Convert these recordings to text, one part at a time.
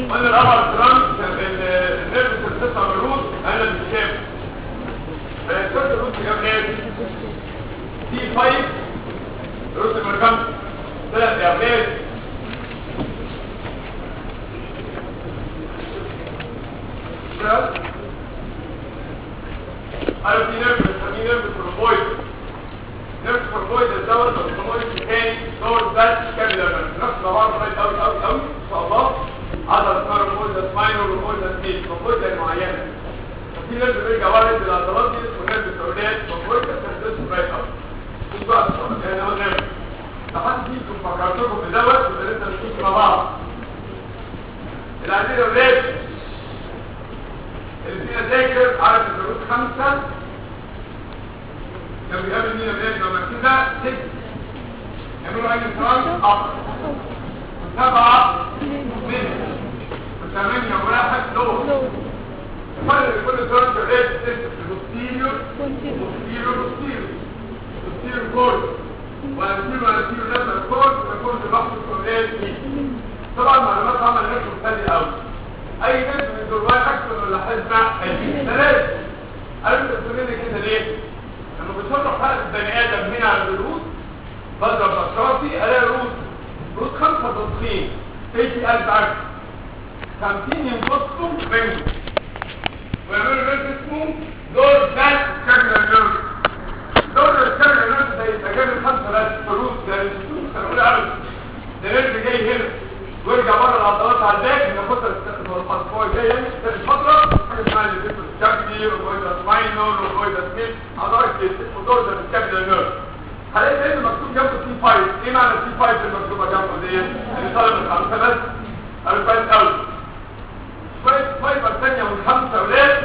قلنا الأبر ترانس النيرف سيستم الروت أنا بالشام فالكورت الروت جاب ايه؟ سي 5 روت المركم ثلاث يا أولاد عارف في نيرف بنسميه نيرف ترومبويد نيرف ترومبويد الدواء الترومبويد الثاني دور بس كامل نفس بعض قوي قوي قوي قوي ان شاء الله عضله اسمها رومبويد سماينر رومبويد سميل رومبويد معينه في نيرف بيرجع ورا يدي العضلات دي اسمه نيرف ترومبويد رومبويد تحدث برايت قوي شوف بقى يعني هو نيرف لحد فيكم فكرتكم بدوت يبقى لسه بنشوف مع بعض العديد اولاد اللي فيها ذاكر عارف الدروس خمسة كان بيقابل مين بلاد لما كده ست يعملوا اي فرانس اخر سبعة من وثمانية واحد دور فرق كل فرانس بلاد ست بوستيريور بوستيريور بوستيريور بوستيريور كورد ولا بوستيريور ولا بوستيريور لازم كورد ويكون بحث الكورد طبعا معلومات عمل نفسه مثالي قوي اي ناس من دول واحد ولا حزمة ثلاثة قالوا تقولين كده ليه لما بشرح حالة البني ادم هنا على الروس بضرب بشراتي الاقي روس روس خمسة تضخيم تيجي قلب عكس خمسين ينقصوا منه ويعملوا ناس اسمه دور ذات كامل النور دور الكامل النور ده يبقى جاي من خمسة بس فروس ده الشوش هنقول عرض ده نرد جاي هنا ويرجع بره العضلات على الباك ناخدها الاسبوع الجاي يعني في فتره حاجه اسمها اللي بتبقى الشكلي وكويدا سماينر وكويدا سميث عضلات الدور ده الكابيلار نيرف هلاقي دايما مكتوب جنبه سي 5 ايه معنى سي 5 المكتوبه جنبه دي اللي طالب الخمسه بس قالوا كويس قوي شويه فايبر ثانيه من خمسه اولاد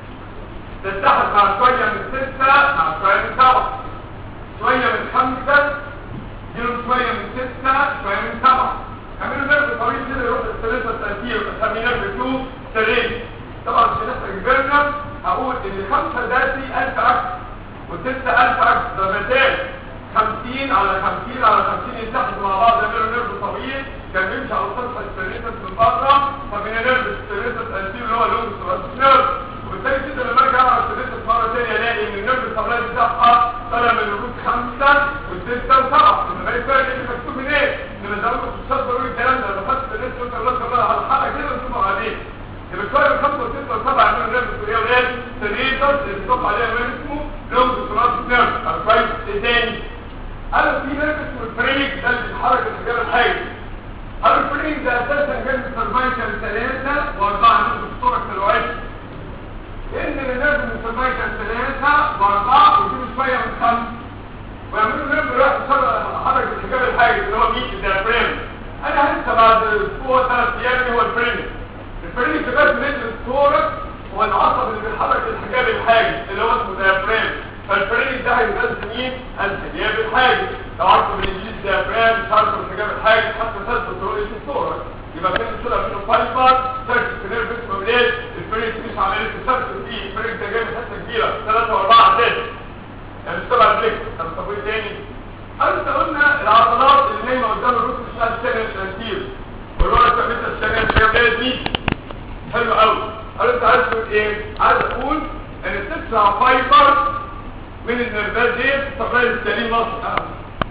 تتحد مع شويه من سته مع شويه من سبعه شويه من خمسه يجيلهم شويه من سته شويه من سبعه عملوا نرف طويل كده يروح الثلاثة التأثير وتسمي نرف 2 سرين طبعا عشان احنا كبرنا هقول ان خمسة ده في ألف عكس وستة ألف عكس ضربتين خمسين على خمسين على خمسين يتحدوا مع بعض يعملوا نرف طويل كان بيمشي على سطح الثلاثة من بره فمن نرف الثلاثة التأثير اللي هو لونج ثوراسيك نرف وبالتالي كده لما ارجع على الثلاثة مرة تانية الاقي ان النرف الطبيعي بتاعها طالع من الروت خمسة والستة وسبعة لما بلاقي فرق اللي مكتوب من ايه؟ من الزمن كنت مش هقدر اقول الكلام ده لما خدت الناس قلت الله الله على الحلقة كده ونشوفها بعدين يبقى شوية من خمسة وستة وسبعة يعملوا نرف الطبيعي ولاد سريتس اللي بتوقع عليها من اسمه لونج ثوراسيك نرف على كويس ايه تاني؟ قالوا في نرف اسمه الفريك ده اللي بيتحرك الحجاب الحي قالوا الفريك ده اساسا جنب السرفايكال ثلاثة واربعة نرف الصورة الوعي لان النرف من السرفايكال ثلاثة واربعة ويجيبوا شوية من خمسة ويعملوا نرف يروح يحرك الحجاب الحي اللي هو ميت الديافرام انا لسه بعد اسبوع ثلاث ايام هو الفريك الفريك ده بس نزل الصورة هو العصب اللي بيحرك الحجاب الحاجز اللي هو اسمه ديافرام فالفريق ده هينزل مين؟ الحجاب الحاجز لو عارفه بالانجليزي ديافرام مش عارفه الحجاب الحاجز حتى تثبت رؤية الصورة يبقى كان الصورة منه فايبر سيركس كنير اسمه بلاد الفريق مش عملية تثبت فيه الفريق ده جاي من حتة كبيرة ثلاثة واربعة عدد يعني مش تبع الفليكس طب طب ايه تاني؟ انت قلنا العضلات اللي نايمة قدام الروس اسمها الشانل الانتير والورا سميتها الشانل اللي هي بلاد دي حلو قوي قالوا انت عايز تقول ايه؟ عايز اقول ان تسع فايبر من النرفات دي تقريبا السليم نص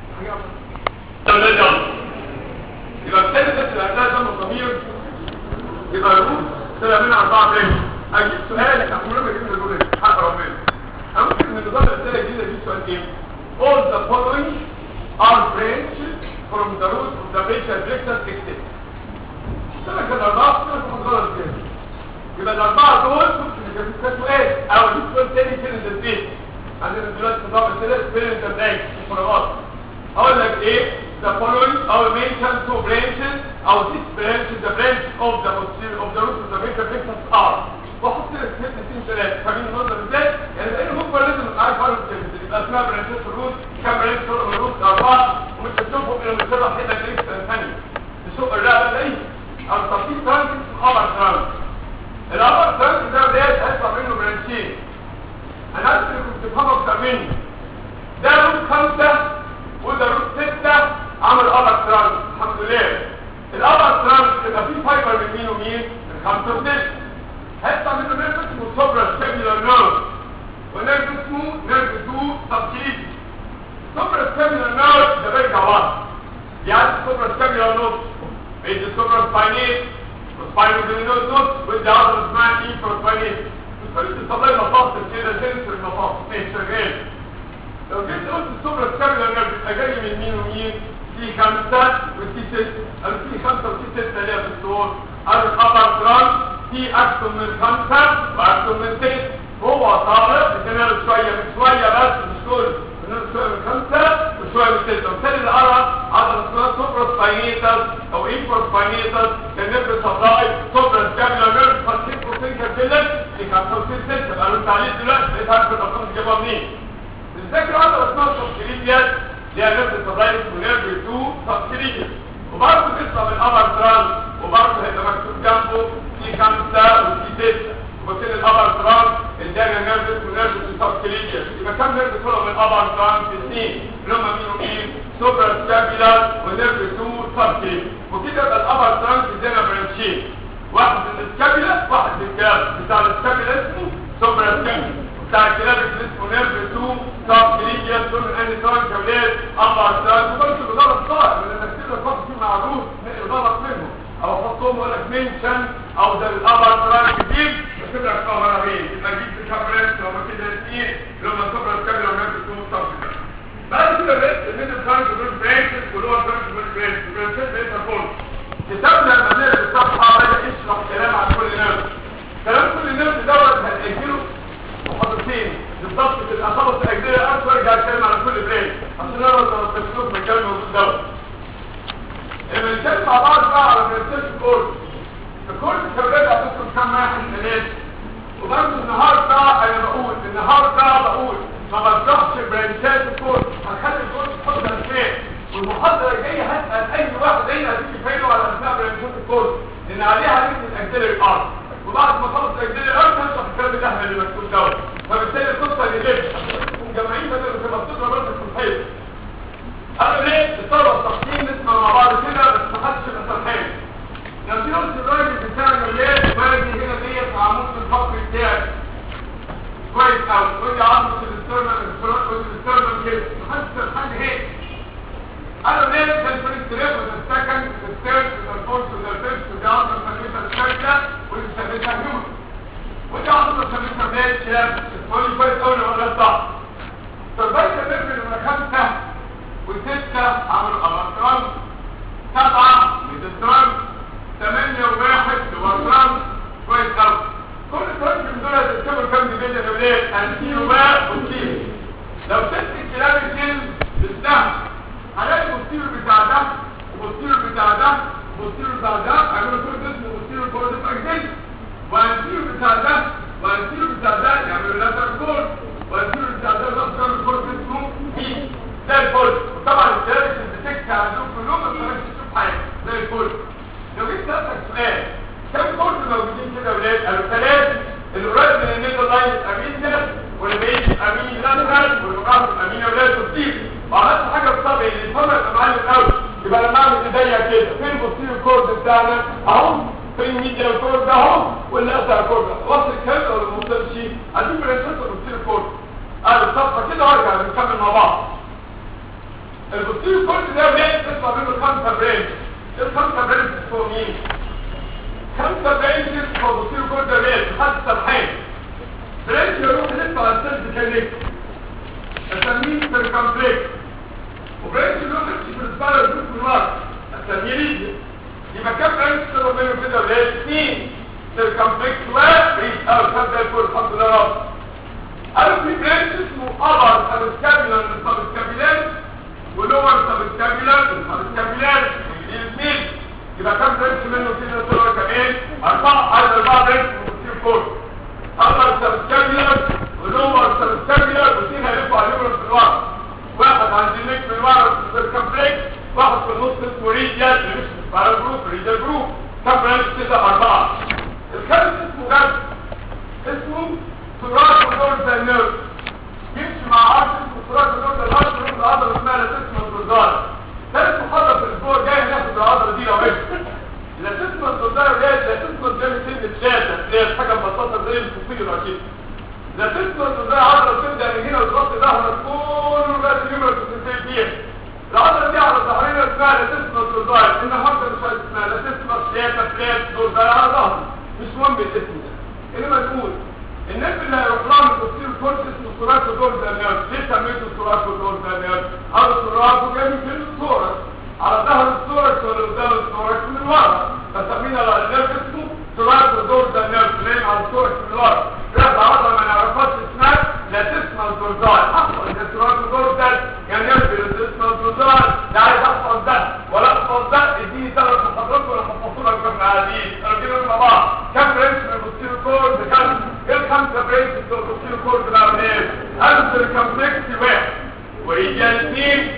يبقى الثاني ده الأساس ده مصامير يبقى الروس طلع منها أربعة تاني أجيب سؤال احنا عمرنا جبنا الجولة حق ربنا ممكن من نظام الأسئلة الجديدة أجيب سؤال إيه؟ All the following are branches from the root of the brachial plexus except سنة كان أربعة سنة كان غلط كده يبقى الأربعة دول ممكن يبقى سؤال أو أجيب سؤال تاني كده في البيت عندنا دلوقتي نظام الثلاث بين التبعات الفراغات اقول لك ايه the following our mention two branches او this branch the branch of the posterior of the root of the major plexus are واحط لك اثنين اثنين ثلاثه فاهمين النقطه ازاي يعني بقينا هم لازم نبقى عارف عارف كده يبقى اسمها برانشات الروت كام برانش طرق الروت اربعه ومش هتشوفهم الا من شرح حته كليك ثانيه تشوف الرقبه دي او تطبيق ترانك ابر ترانك الابر ترانك ده بدايه هيطلع منه برانشين انا عارف ان كنت بفهم اكتر مني ده روت خمسة وده روت ستة عمل ابر ترانس الحمد لله الابر ترانس يبقى فيه فايبر من مين ومين بايروجينوز نوت ودي عضله اسمها اي بروبانيت الكل بتطلع مفاصل كده سنسور المفاصل مش شغال لو جيت قلت السوبر سكابيولار نيرف يبقى جاي من مين ومين سي خمسة وسي ستة أنا سي خمسة وسي ستة ليها في الصور أنا الأبر تران سي أكتر من خمسة وأكتر من ست هو طالب بتنال شوية من شوية بس مش كل بتنال شوية من خمسة وشوية من ستة وبالتالي اللي قرا عضلة اسمها سوبر سباينيتال أو إيبر سباينيتال كان نيرف سبلاي سوبر سكابيولار نيرف 50% كابيلر دي خمسة وسي ستة بقى له التعليق دلوقتي بقيت عارف الأرقام دي جابها منين الذاكرة عضلة اسمها سبكريبيال ليها نفس التضايق ونيرف 2 سبكريبيال وبرضه تطلع من الأبر تران وبرضه هيبقى مكتوب جنبه في خمسة وفي ستة وبالتالي الأبر تران الدايرة نيرف ونيرف 2 سبكريبيال يبقى كم نيرف طلعوا من الأبر تران في اثنين اللي هم مين ومين سوبرا سكابيلار ونيرف 2 سبكريبيال وكده يبقى الأبر تران في زينا برانشين واحد من السكابيلا واحد من الكلاب بتاع السكابيلا اسمه سوبرا سكابيلا بتاع الكلاب اللي اسمه نيرف 2 طب تريد يدخل من اي سؤال كولاد اربع سؤال وبرضه بضغط صائب لان التفسير الخاص فيه معروف بضغط منه او احطهم ولا منشن او ده الابر سؤال كتير بكتب لك قمرين يبقى جيب الكابريت لو كده اثنين لما تقرا الكاميرا ونفس تكون طب بعد كده بقيت الميدل فرانك دول برانشز واللور فرانك دول برانشز برانشز بقيت هقول كتابنا لما نقرا الصفحه بدا يشرح كلام عن كل نرد كلام كل نرد دوت هنأجله محاضرتين بالضبط في الاخبار الاجنبيه اكثر ارجع اتكلم على كل برين عشان نقدر نستفيد من الكلام الموجود دوت لما نتكلم مع بعض بقى على برنسيس الكورس الكورس الشباب هتدخل كام واحد ثلاثه وبرضه النهارده انا بقول النهارده بقول ما بشرحش برنسيس الكورس هنخلي الكورس تحط اسماء والمحاضره الجايه هسال اي واحد هنا هتيجي فايله على اسماء برنسيس الكورس لان عليها هنكتب الاكسلري ارت وبعد ما خلص الاكسلري ارت هشرح الكلام اللي احنا اللي مكتوب دوت فبالتالي القصه اللي ليه مجمعين بدل ما تبقى بتضرب راسك في الحيط قالوا ليه الطلبه التقييم نسمع مع بعض كده بس ما حدش يبقى سرحان لو في نفس الراجل بتاعنا ليه باجي هنا ديت عمود الفقر بتاعي كويس قوي ودي عظمه الاسترنال الاسترنال كده ما حدش سرحان هيك قالوا ليه كان في الاستريب والسكن والثيرد والفورث والفيفث ودي عظمه سميتها الثالثه واللي سميتها هيومن ودي عظمه سميتها بيت شاب تقولي كويس قوي ولا صح فالبيت النرف اللي خمسه وستة عملوا أبطران سبعة ميدستران ثمانية وواحد لبطران كويس قوي كل فرق من دول هتكتبوا كام ديفيجن يا ولاد أنتيرو بقى وكتير لو ست الكلام الجن بالسهم هلاقي البوستيرو بتاع ده والبوستيرو بتاع ده والبوستيرو بتاع ده هيعملوا كل اسمه بوستيرو كورد اكزيت وانتيرو بتاع ده وانتيرو بتاع ده يعملوا لاتر كورد وانتيرو بتاع ده لاتر كورد اسمه بي زي الفل وطبعا الثلاث اللي بتكتب عندهم كلهم ما بتعرفش تشوف حاجه زي الفل لو جيت سالتك سؤال كم كورس موجودين كده يا ولاد قالوا ثلاثه اللي قريب من الميدل لاين امين كده واللي بعيد امين لاترال واللي مقابل امين يا ولاد بصير وعملت حاجه بطبعي اللي يفهم يبقى معلم قوي يبقى لما اعمل ايديا كده فين بصير الكورد بتاعنا اهو فين ميديا الكورد ده اهو واللي اسرع الكورد ده وصل الكلام ولا ما وصلش هجيب برنسيس بصير الكورد قال الصفحه كده وارجع نكمل مع بعض البوستيريو كورد ده ولاد تطلع منه خمسة برانش الخمسة برانش فوق مين؟ خمسة برانش فوق البوستيريو كورد ده ولاد خمسة سبحان برانش يروح يطلع على السيلز كانكت اسميه سيركمفليكس وبرانش يروح يمشي في السبايرال جروب من ورا اسميه ريجن يبقى كام برانش تطلع منه كده ولاد؟ اثنين سيركمفليكس وريج اه الخمسة ده الكل الحمد لله رب قالوا في برانش اسمه ابر سبسكابيلان سبسكابيلان ولور سبسكابيلار سبسكابيلار الاثنين يبقى كم درس منه كده صور كمان اربعه عدد اربعه درس وتصير فور ابر سبسكابيلار ولور سبسكابيلار واثنين هيلفوا على اليورس من ورا واحد عند النك من ورا سيركمفليكس واحد في النص اسمه ريديال اللي مش بارا جروب ريديال جروب كم برانش كده اربعه الخامس اسمه جد اسمه سراج ودور زي النيرف يمشي مع عرض اسمه سراج ودور زي الارض يروح العضله اسمها لاتسما الدردار ثالث محاضره في الاسبوع الجاي هناخد العضله دي لو عشت لاتسما الدردار جايه لاتسما جايه سن الشاشه اللي هي حاجه مبسطه زي الفصيل اكيد لاتسما الدردار عضله بتبدا من هنا وتغطي ظهرك كله لغايه اليوم اللي بتنتهي فيها العضله دي على ظهرنا اسمها لاتسما الدردار النهارده مش اسمها لاتسما الشاشه فلات دور ده على ظهره مش مهم الاسم ده انما نقول الناس اللي هيروح لها من تصوير كورس اسمه سوراكو دور ده نيرف ليه سميته سوراكو دور ده نيرف او سوراكو جاي من كلمه صورة على ظهر الصورة ولا قدام الصورة من ورا فسمينا النيرف اسمه سوراكو دور ده نيرف ليه على الصورة من ورا رفع عضلة ما نعرفهاش اسمها لا تسمى الدردال احفظ السوراكو دور ده يعني نيرف لا تسمى الدردال لا عايز احفظ ده ولا احفظ ده اديني ثلاث محاضرات ولا حفظوا لك من عاديين راجعين مع بعض كم برنس من البوستيرو كورد كم ايه الخمسه برنس بتوع البوستيرو كورد بقى من ايه؟ انسر كومبلكسي واحد ورجال اثنين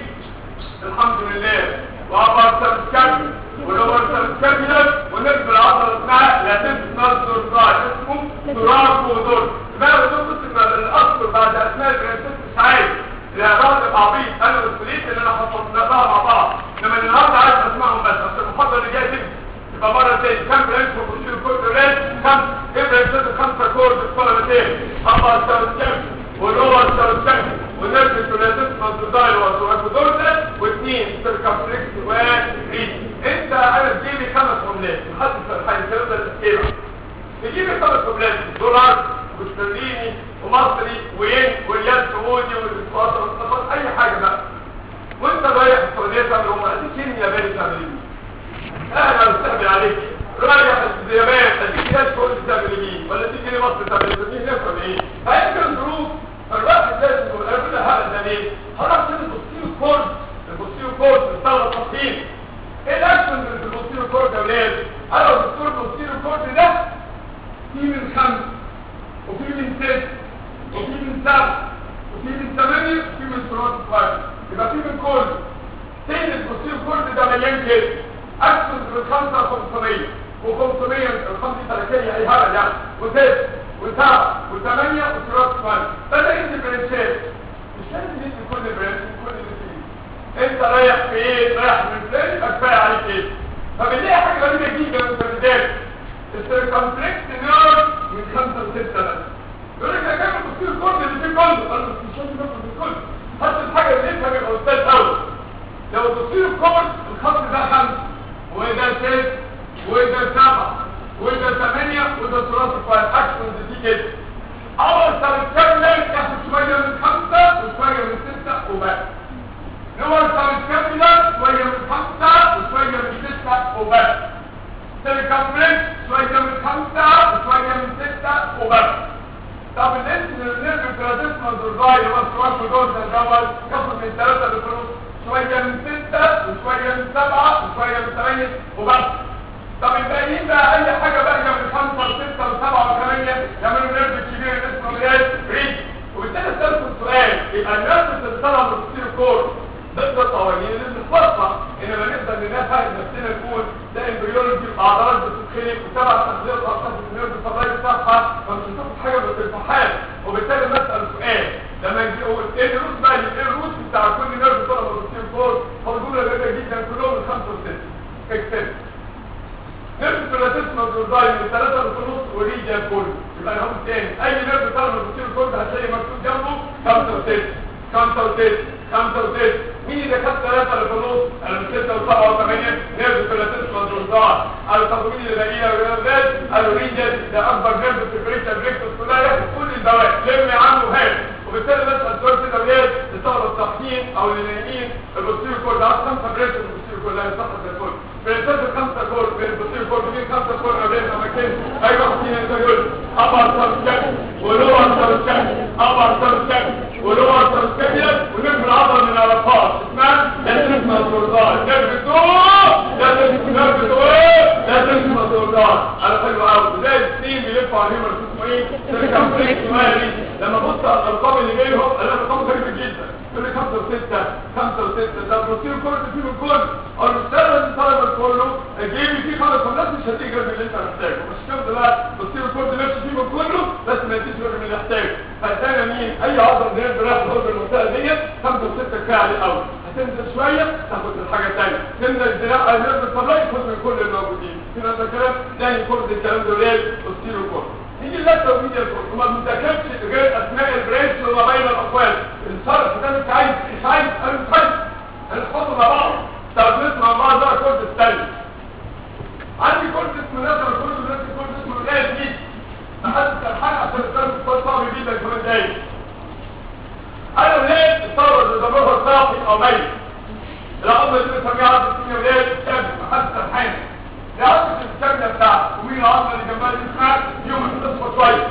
الحمد لله وابر سبسكابي ولور سبسكابيلر ونقبل عضله اسمها لا تسمى الدردال اسمه سوراكو دور بقى بدون بص ان الاصل بعد اسماء البرنسيس مش عايز لا راجل عبيط انا مسؤوليتي ان انا حفظناها مع بعض لما النهارده عايز اسمعهم بس عشان المحاضره اللي جايه تبدا يبقى مرة تاني كم برنس وبوشير كورد ريد كم ابرنس خمسة كورد الطلبتين أما السلسكم ولور السلسكم والنرس الثلاثيس مصدايل وسوراكودورتا واثنين سيركمفلكس وريد انت انا تجيبي خمس عملات محدش فرحان الكلام ده الاسكيرة تجيبي خمس عملات دولار واسترليني ومصري وين وريال سعودي والاسواط والصفات اي حاجة بقى وانت رايح السعودية تعمل عمرة دي كيمياء بالي تعمل ايه انا مستقبل عليك رايح اليابان اديك ناس تقول لي تعمل ايه ولا تيجي لي مصر تعمل ايه نفهم ايه هيمكن ظروف فالواحد لازم يقول انا كل هذا ده ليه هروح عشان البوستيرو كورد البوستيرو كورد بتاع التصحيح ايه الاكشن اللي في البوستيرو كورد يا ولاد انا الدكتور البوستيرو كورد ده في من خمس وفي من ست وفي من سبع وفي من ثمانية وفي من ثلاثة فايف يبقى في من كل تاني البوستيرو كورد ده مليان كده اكثر من خمسة خمسمية وخمسمية الخمسة ثلاثية اي هبل يعني وست وسبعة وثمانية وثلاثة ثمانية فده انت برنشات مش لازم انت كل برنش كل اللي فيه انت رايح في ايه رايح من فين يبقى كفايه عليك ايه فبنلاقي حاجة غريبة جدا وانت بتدرس السيركمفلكس نيرف من خمسة لستة بس يقول لك يا جماعة بتصير كل اللي فيه كله قال له مش لازم ناخد من كله حتى الحاجة اللي يفهم يبقى استاذ اول لو تصير كل الخط ده خمسة وده ست وده سبعة وده ثمانية وده ثلاثة فايل اكشن دي كده اول سبسكابلر ياخد شوية من خمسة وشوية من ستة وبس نور سبسكابلر شوية من خمسة وشوية من ستة وبس سيركمفلكس شوية من خمسة وشوية من ستة وبس طب الاسم النيرف تراديشنال دورزاي اللي هو السواك ودورز الاول ياخد من ثلاثة لفلوس شوية من ستة وشوية من سبعة وشوية من ثمانية وبس طب الباقيين بقى اي حاجة بقى من خمسة وستة وسبعة وثمانية يعملوا نيرف كبير اسمه ريال ريد وبالتالي سألت السؤال يبقى النيرف تتصرف بتصير كور ضد القوانين اللي بتتوصى انما نقدر نفهم نفسنا نقول ده امبريولوجي الاعضلات بتتخلق وتبع تخليق اصلا النيرف الطبيعي بتاعها فمش هتاخد حاجه من الامتحان وبالتالي بسال سؤال لما يجي هو ايه الروت بقى ايه الروت بتاع كل نيرف طلب بتصير كور هقول غريبه جدا كلهم من خمسه وسته اكتب نيرف بلاتيسما دورزاي من ثلاثة لخلص وريجا كله يبقى انا هقول تاني اي نيرف طلب بتصير كور هتلاقي مكتوب جنبه خمسة وستة خمسة وستة خمسة وستة مين اللي خد ثلاثة للفلوس؟ أنا من ستة وسبعة وثمانية نيرف بلاتيسما دورزاي قالوا طب مين اللي باقيها ولاد قالوا ريجا ده أكبر نيرف في بريكا بريكتوس كلها ياخد كل الدواء لم عنه هاد وبالتالي بسأل سؤال كده ولاد لطلبة الصحيين أو اللي نايمين البوستيريو كورد عايز خمسة بريكتوس البوستيريو كورد لا يصحى زي الفل بريكتوس الخمسة كورد بين البوستيريو كورد مين خمسة كورد ما بين أماكن أيوة حسين أنت يقول أبر سبسكت ولور سبسكت أبر سبسكت ولور سبسكت ونجم العضل من العرفات اسمها لازم اسمها الدردار نجم دور لازم نجم دور لازم اسمها الدردار على حلو قوي زي الاثنين بيلفوا على الهيمر اسمه ايه سيركمفلكس مالي لما بص على الارقام اللي جايبهم انا ارقام غريبه جدا يقول لي خمسة وستة خمسة وستة ده بروتين كل فيه من كل اقول له استنى ان طلب كله جيبي فيه خمس خمسات مش هتيجي غير من اللي انت محتاجه مش كده بقى بروتين كل نفسه فيه من كله بس ما يديش غير من اللي يحتاجه فالتاني مين اي عضله ديت براح الغرفه المنطقه ديت خمسة وستة كفايه عليه قوي هتنزل شويه تاخد الحاجه الثانيه تنزل الدراع النرف الطبيعي خد من كل الموجودين كده ده كلام تاني كل الكلام ده ليه بروتين كل نيجي اللفه وميديا الكورس وما بنذاكرش غير اسماء البريس وما بين الاقوال الصرف ده مش عايز مش عايز انا مش عايز هنحطه مع بعض طب نسمع بعض بقى كورس الثاني عندي كورس اسمه نظر العظمه اللي بنسميها عظمه السينيا ولاد الشاب محدد الحين دي عظمه الشابله بتاعته ومين العظمه اللي جنبها دي اسمها هيومن تصفى شويه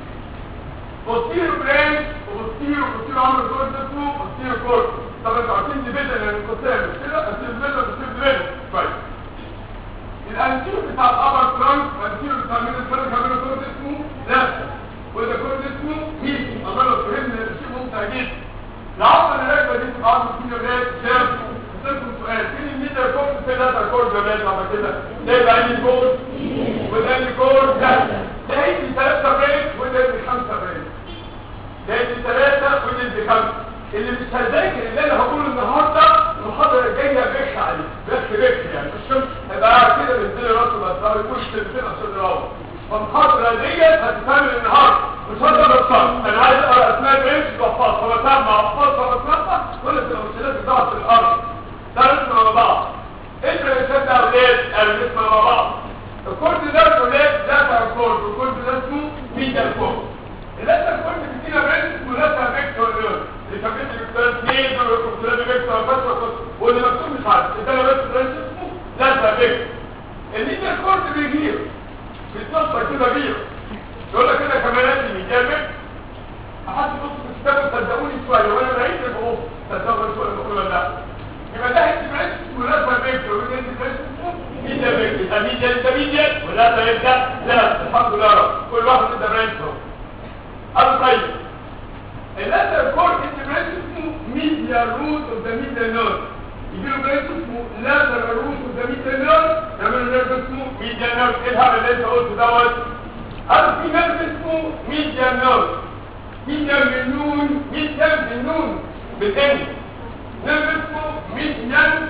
بوستيرو برين وبوستيرو بوستيرو عمر كورد اسمه بوستيرو كورد طب انتوا عارفين ديفيجن يعني القسام مش كده بوستيرو ديفيجن بوستيرو ديفيجن كويس الانتيرو بتاع الابر ترانك الانتيرو بتاع الميدل ترانك عامل كورد اسمه لافت وده كورد اسمه ميسي الله لو فهمنا شيء ممتع جدا العظمه اللي راكبه دي بتبقى عظمه السينيا ولاد شاب اسالكم سؤال فين الميدل كورد فين لاتر كورد يا ولاد لما كده ده يبقى عندي كورد وده اللي كورد ده ده يدي ثلاثة بريك وده يدي خمسة بريك ده يدي ثلاثة وده يدي خمسة اللي مش هذاكر اللي انا هقوله النهارده المحاضرة الجاية بخ عليه بخ بخ يعني مش هيبقى قاعد كده بيديلي راسه بس ما يكونش كلمتين عشان يروح فالمحاضرة ديت هتتعمل النهارده مش هقدر اتصل انا عايز اقرا اسماء بريكس واحفظها فبسمع واحفظها واسمعها كل التمثيلات بتاعت في الارض ده نسمع مع بعض انت اللي شد اولاد او نسمع مع بعض الكورد ده اولاد داتا كورد والكورد ده اسمه ميديا كورد اللاتر كورد بيدينا برانش اسمه لاتر فيكتور نيرف اللي كاتب فيكتور اثنين وكورد فيكتور فتره واللي مكتوب مش عارف ده انا بس برانش اسمه لاتر فيكتور الميديا كورد بيجير بيتنصر كده بيه يقول لك كده كمالات الميديا فيكتور احد بص في الكتاب صدقوني شويه وانا بعيد الحروف صدقوني شويه بقول ولا لا يبقى ده انتبريس ولازم فيكتور وده انتبريس ميديا فيكتور ميديا انترميديت ولا يبدا لا الحمد لله رب كل واحد عنده برانش اهو طيب اللاتر كور انتبريس اسمه ميديا روت اوف ذا ميديا نيرف يجي له برانش اسمه لاتر روت اوف ذا ميديا نيرف يعمل نيرف اسمه ميديا نيرف ايه الهبل اللي انت قلته دوت قال في نيرف اسمه ميديا نيرف ميديا من نون ميديا من نون بتاني نيرف اسمه ميديان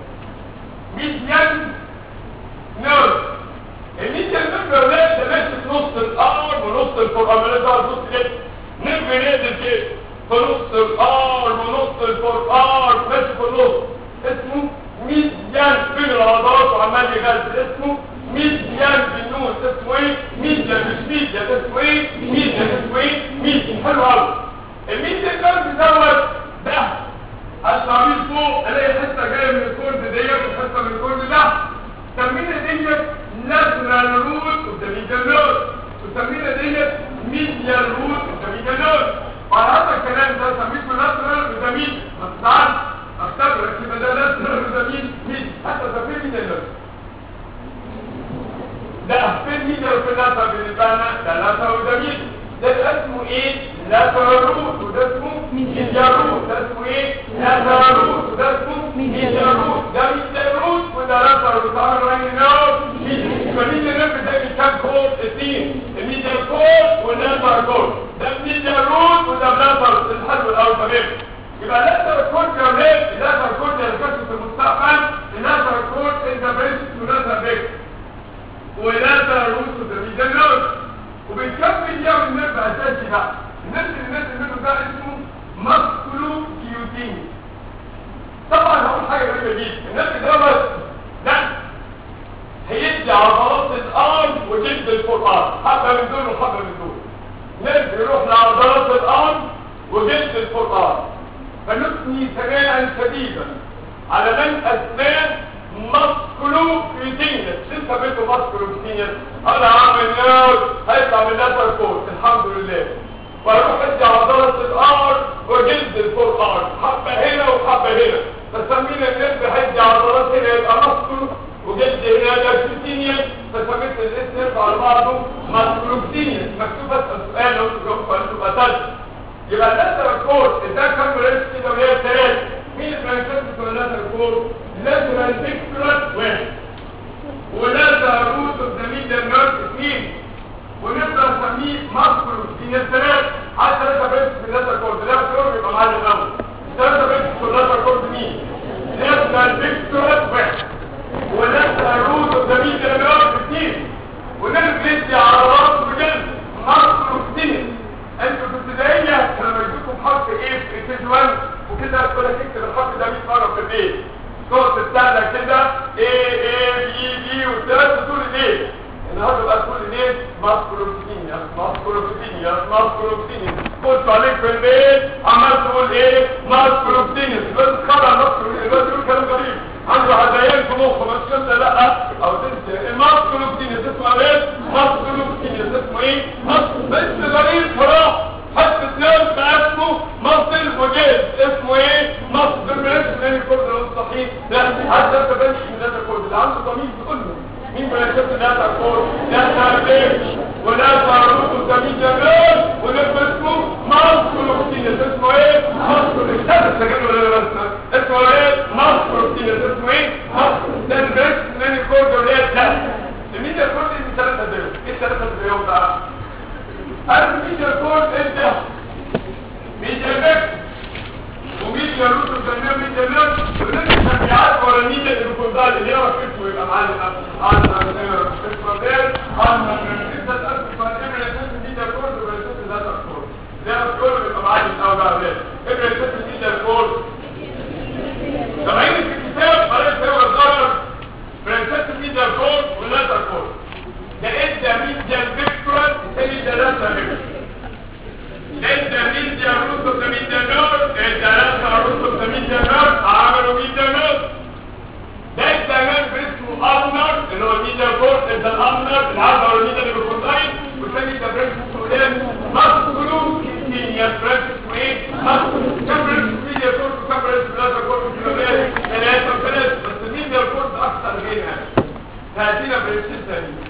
ميديان نيرف الميديان نيرف يا ولاد ده ماشي في نص الارم ونص الفرقان ده نص كده نيرف نازل كده في نص الارم ونص الفرقان ماشي في النص اسمه ميديان بين العضلات وعمال يغذي اسمه ميديان بالنون اسمه ايه ميديان مش ميديان اسمه ايه ميديان اسمه ايه ميديان حلو قوي الميديان نيرف دوت ده الشعبيل فوق الاقي حته جايه من الكورد ديت وحته من الكورد ده سمينا ديت لاترال روت اوف ذا ميديال نيرف وسمينا ديت ميديال روت اوف ذا ميديال نيرف وعلى هذا الكلام ده سميته لاترال وده ميد ما تزعلش اختبرك يبقى ده لاترال وده ميد ميد حتى ده فين ميديال نيرف ده فين ميديال وفين لاترال بالنسبه لنا ده لاترال وده ميد ده اسمه ايه لاترال روت وده اسمه ميديال روت ده اسمه ايه لاترال روت وده اسمه ميديال روت ده ميديال روت وده لاترال روت عامل رانج نيرف فالميديال نيرف ده كام كورد اثنين الميديال كورد واللاترال كورد ده ميديال روت وده لاترال الحلو الاول تمام يبقى لاترال كورد يا ولاد اللاترال كورد اللي كانت في المستقبل اللاترال كورد انت بريسس ولاترال بيك ولاترال روت وده ميديال نيرف وبنكمل يوم النرف اساسي بقى النرف اللي نازل منه ده اسمه ماسكولو كيوتيني طبعا هقول حاجه غريبه جدا النرف ده بس لا هيدي عضلات الارم وجلد الفرقان حبه من دول وحبه من دول نرف يروح لعضلات الارم وجلد الفرقان فنثني ثناء شديدا على من اسنان ماسكولو كيوتينيس لسه بيته ماسكولو كيوتينيس انا عامل نار هيطلع من لاتر كورت الحمد لله واروح ادي عضلة القمر وجلد الفرقان حبة هنا وحبة هنا فسمينا النرف هيدي عضلات هنا يبقى ماسكولو وجلد هنا ده كيوتينيس فسميت الاسم يرفع على بعضه ماسكولو كيوتينيس مكتوب بس السؤال لو انتوا جاوبتوا قالوا قتلت يبقى اللاتر كورت ده كام برنس كده وهي ثلاثة مين البرنسات بتوع اللاتر كورت لاترال فيكتورال واحد ولاترال روت اوف ذا ميديال نيرف اثنين ونبدا نسميه ماسكولو سينسترات حتى ثلاثه بيتس في اللاترال كورد لا كورد يبقى معانا الاول ثلاثه بيتس في اللاترال كورد مين لاترال فيكتورال واحد ولاترال روت اوف ذا ميديال نيرف اثنين ونرجع على راس بجد ماسكولو سينس انتوا في الابتدائيه كانوا بيدوكم حرف ايه في كي 1 وكده تقول لك اكتب الحرف ده 100 مره في البيت صوت السهلة كده ايه ايه بي بي والثلاثة طول الايه النهارده بقى طول الايه ماسكولوبتينيا ماسكولوبتينيا ماسكولوبتينيا قلت عليك في البيت عمال تقول ايه ماسكولوبتينيا بس خدع ماسكولوبتينيا بس يقول كلام غريب اسمه ايه مصر لوكسينيس اسمه ايه مصر بس غريب صراحه حتى الناس اسمه مصر وجيز اسمه ايه مصر بلاش من الكود الصحيح لا حتى انت بلاش من هذا الكود اللي عنده ضمير تقول له مين بلاشات هذا الكود لا تعرفش ولا تعرفوا ضمير جمال ونبقى اسمه مصر لوكسينيس اسمه ايه مصر استنى سجل ولا رسمه اسمه ايه مصر لوكسينيس اسمه ايه مصر ده البلاش من الكود ولا لا الميديا كود دي ثلاثة دقايق ايه ثلاثة دقايق بقى الميديا كود انت ميديا ميكس وميديا روت وسميها ميديا ميكس ولسه تبعات ورا الميديا اللي بيكون ده اللي يعرف اسمه يبقى معلم عندنا اسمه غير عندنا انت تأسف فالابن اساس الميديا كود وبرسات ذات الكود ده الكود بيبقى معلم او ده غير ابن اساس الميديا كود لما يجي في الكتاب قريت هو الظاهر برنسات الميديا كود واللاتر كود ده ادى ميديا فيكتورال الثاني ده لاتر فيكتورال ادى ميديا روتو ده ميديا نور ادى لاتر روتو ده ميديا نور عملوا ميديا نور ده ادى مان اسمه ارنر اللي هو الميديا كود ادى الارنر العرض هو الميديا اللي بيكون لاين والثاني ده برنس اسمه ايه ماسكولو كيميا برنس اسمه ايه ماسكولو كم برنس ميديا كود وكم برنس لاتر كود وكيلومتر ثلاثة وثلاثة بس الميديا كود اكثر غيرها هاتينا برنسين ثانية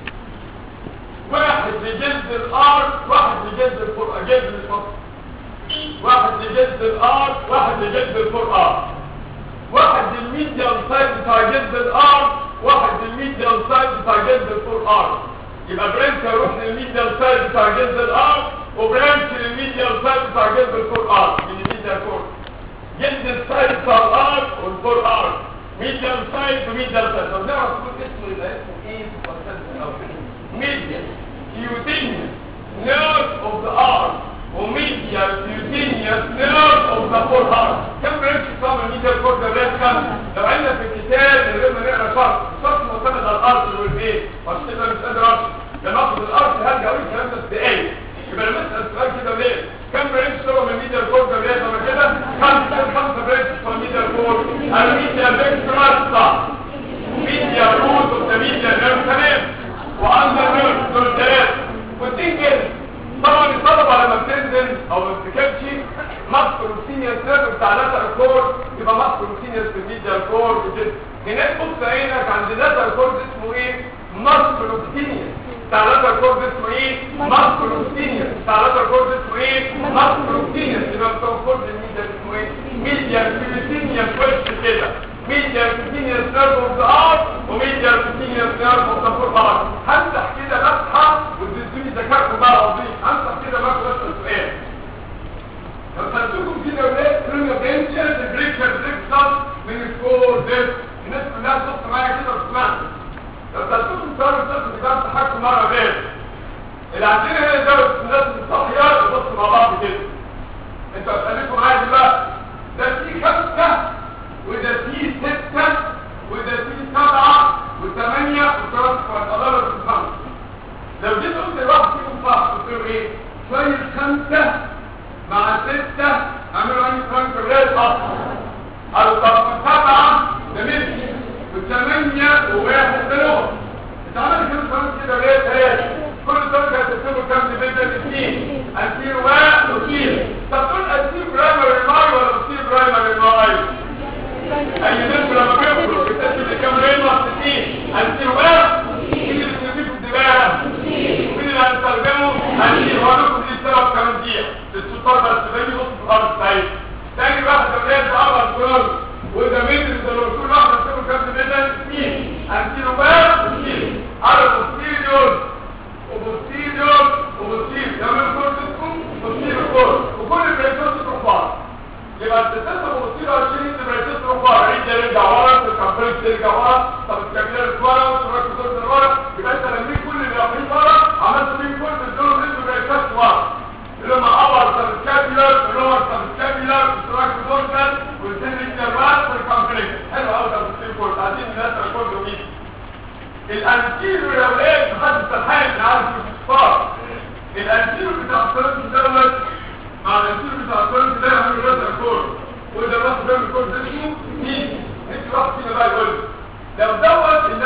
واحد لجلد الار واحد لجلد الفرقة جلد الفرقة واحد لجلد الار واحد لجلد الفرقة واحد للميديال سايد بتاع جلد الار واحد للميديال سايد بتاع جلد الفرقة يبقى برانش هيروح للميديال سايد بتاع جلد الار وبرانش للميديال سايد بتاع جلد الفرقة من الميديال كورد جلد السايد بتاع الار والفرقة ميديال سايد وميديال سايد طب نعرف كل اسمه يبقى اسمه ايه في الفرقة medial cutaneous nerve of the arm وميديال cutaneous nerve of the forearm كم برنش صام الميديال كورد ده كم لو عندنا في الكتاب من غير ما نقرا شرط الشرط معتمد على الارض والبيت مش تقدر مش قادر ارض لما اخد الارض هرجع اقول الكلام ده في دقايق يبقى لما اسال السؤال كده ليه كم برنش صام الميديال كورد ده لما كده خمسه خمسه برنش صام الميديال كورد الميديال فيكتورال صح ميديال روت اوف ذا ميديال نيرف تمام وعند النيرف دول ثلاثة وتنجل طبعا الطلبة لما بتنزل او ما بتكتبش ماسكو روسينيوس نيرف بتاع لاتر كورد يبقى ماسكو روسينيوس في الميديال كورد وكده هناك بص عينك عند لاتر كورد اسمه ايه ماسكو روسينيوس بتاع لاتر كورد اسمه ايه ماسكو روسينيوس بتاع لاتر كورد اسمه ايه ماسكو روسينيوس يبقى بتاع كورد الميديال اسمه ايه ميديال روسينيوس وش كده ميديال روسينيوس نيرف اوف ذا ارم وميديال روسينيوس نيرف اوف ذا فور ارم همسح كده مسحه وتدوني ذكاء بقى عظيم همسح كده بقى بس السؤال لو سالتكم كده ولاد كلنا بنشر البريكشر بريكشر من الكور ده الناس كلها تبص معايا كده وتسمعني لو سالتكم سؤال الطفل ده تحكم مره غير اللي عندنا هنا ده الناس الصحيات بصوا مع بعض كده انتوا هتخليكم معايا دلوقتي ده في خمسه وده فيه ستة وده فيه سبعة وثمانية وثلاثة والأغلب في الخمسة لو جيت قلت لواحد فيهم صح قلت له ايه؟ شوية خمسة مع ستة عملوا عندي فرانك الريد أصلا أو طب سبعة ده مشي وثمانية وواحد منهم اتعمل كده فرانك كده ليه ثلاثة كل درجة هتكتبوا كام ديفيجن اثنين أنتير واحد وكيل طب تقول أنتير برايمري ماي ولا أنتير برايمري ماي؟ اي ناس لما بيخرج بتسجل كام ريمة 60 انتي واحد مين اللي بتنفيكم دماغ مين اللي هنستخدمه انتي هقولكم دي السبب كمان دي السلطان بس باجي بص في الارض سعيد تاني واحد اولاد بقى كلهم وده مين اللي لو كل واحد هتسيبه كام دماغ مين انتي واحد مين على بوستيريور وبوستيريور وبوستيريور ده من كورتكم بوستيريور كورت وكل البريكوت تروح بعض يبقى التسلسل ومصير 20 تبقى تروح ورا عيد يرجع ورا الكامبريك ترجع ورا طب الكابيلار ورا والتراك تدور ورا يبقى انت لميت كل اللي واقفين ورا عملت بيه كل دول نزلوا بريكات ورا اللي هم ابر طب الكابيلار اللور طب الكابيلار التراك تدور والسن الجرات والكامبريك حلو قوي ده السيل كورت عايزين الناس تكون جميل الانتيريور يا ولاد محد السرحان عارف الاختصار الانتيريور بتاع الصلاه دوت مع الانتيريور بتاع الصلاه ده عامل راسه كورت وده راح بيعمل كل ده اسمه مين انت واحد فينا بقى يقول لو دوت الناس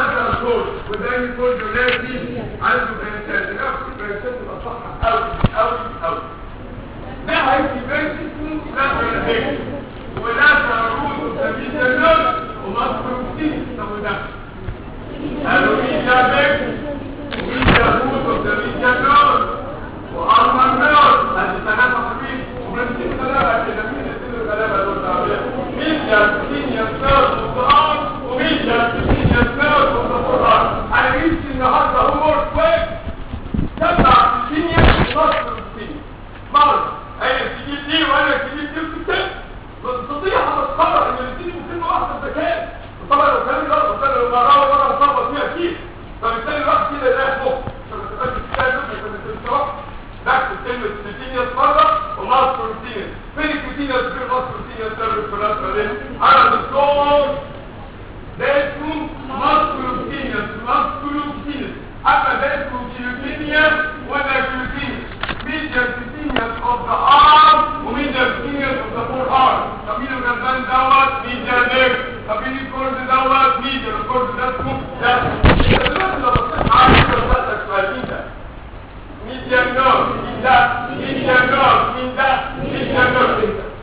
كورد وده كورد ولازم عنده برانشات نفس البرانشات تبقى صح قوي قوي قوي ده هيجي برانشات لاترال هيك ولاترال روت وسميه جنرال ومصر كتير طب وده قالوا مين ده بيك ومين ده روت وسميه جنرال وارمر نار هذه ثلاثة حبيب ومن ثلاثة كده مين يصير الغلابة دول تعبير مين ده مين يصير القرآن ومين ده مين يصير القرآن أنا يمشي النهاردة هو كويس تبع الدنيا ونصر الدنيا مرة أنا تجيب دي وأنا تجيب دي وتكتب تستطيع أن تتصور إن الاثنين ممكن واحدة ذكاء وطبعا لو كان غلط وكان لو غراوة مرة صعبة فيها كتير فبالتالي الواحد كده يلاقي فوق عشان ما تبقاش تستاهل نفسك لما تنشرح نكتب كلمة كوتينيوس مرة وماس كوتينيوس فين الكوتينيوس فين ماس كوتينيوس سيرفيس فرنسا دي أنا دكتور ده اسمه ماس كوتينيوس ماس كوتينيوس أما ده اسمه كيوتينيوس ولا كيوتينيوس ميديا كوتينيوس اوف ذا ارم وميديا كوتينيوس اوف ذا فور ارم طب مين الغلبان دوت ميديا نيك طب مين الكورد دوت ميديا الكورد ده اسمه ده انت دلوقتي لو بصيت على الكورد سؤال مين ده ميديا نور مين ده ميديا نور مين ده ميديا نور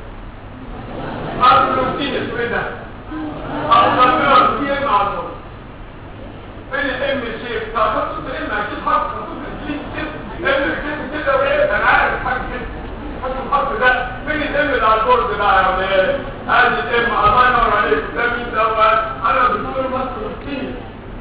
البروتين ايه ده البروتين في ايه مع البروتين فين الام شيب تعرفش الام اكيد حرف مكتوب بالانجليزي كده ام كده كده وايه انا عارف حاجه كده حاجه الحرف ده فين الام اللي على البورد بقى يا ولاد ادي الام الله ينور عليك ده مين دوت انا دكتور مصر روتين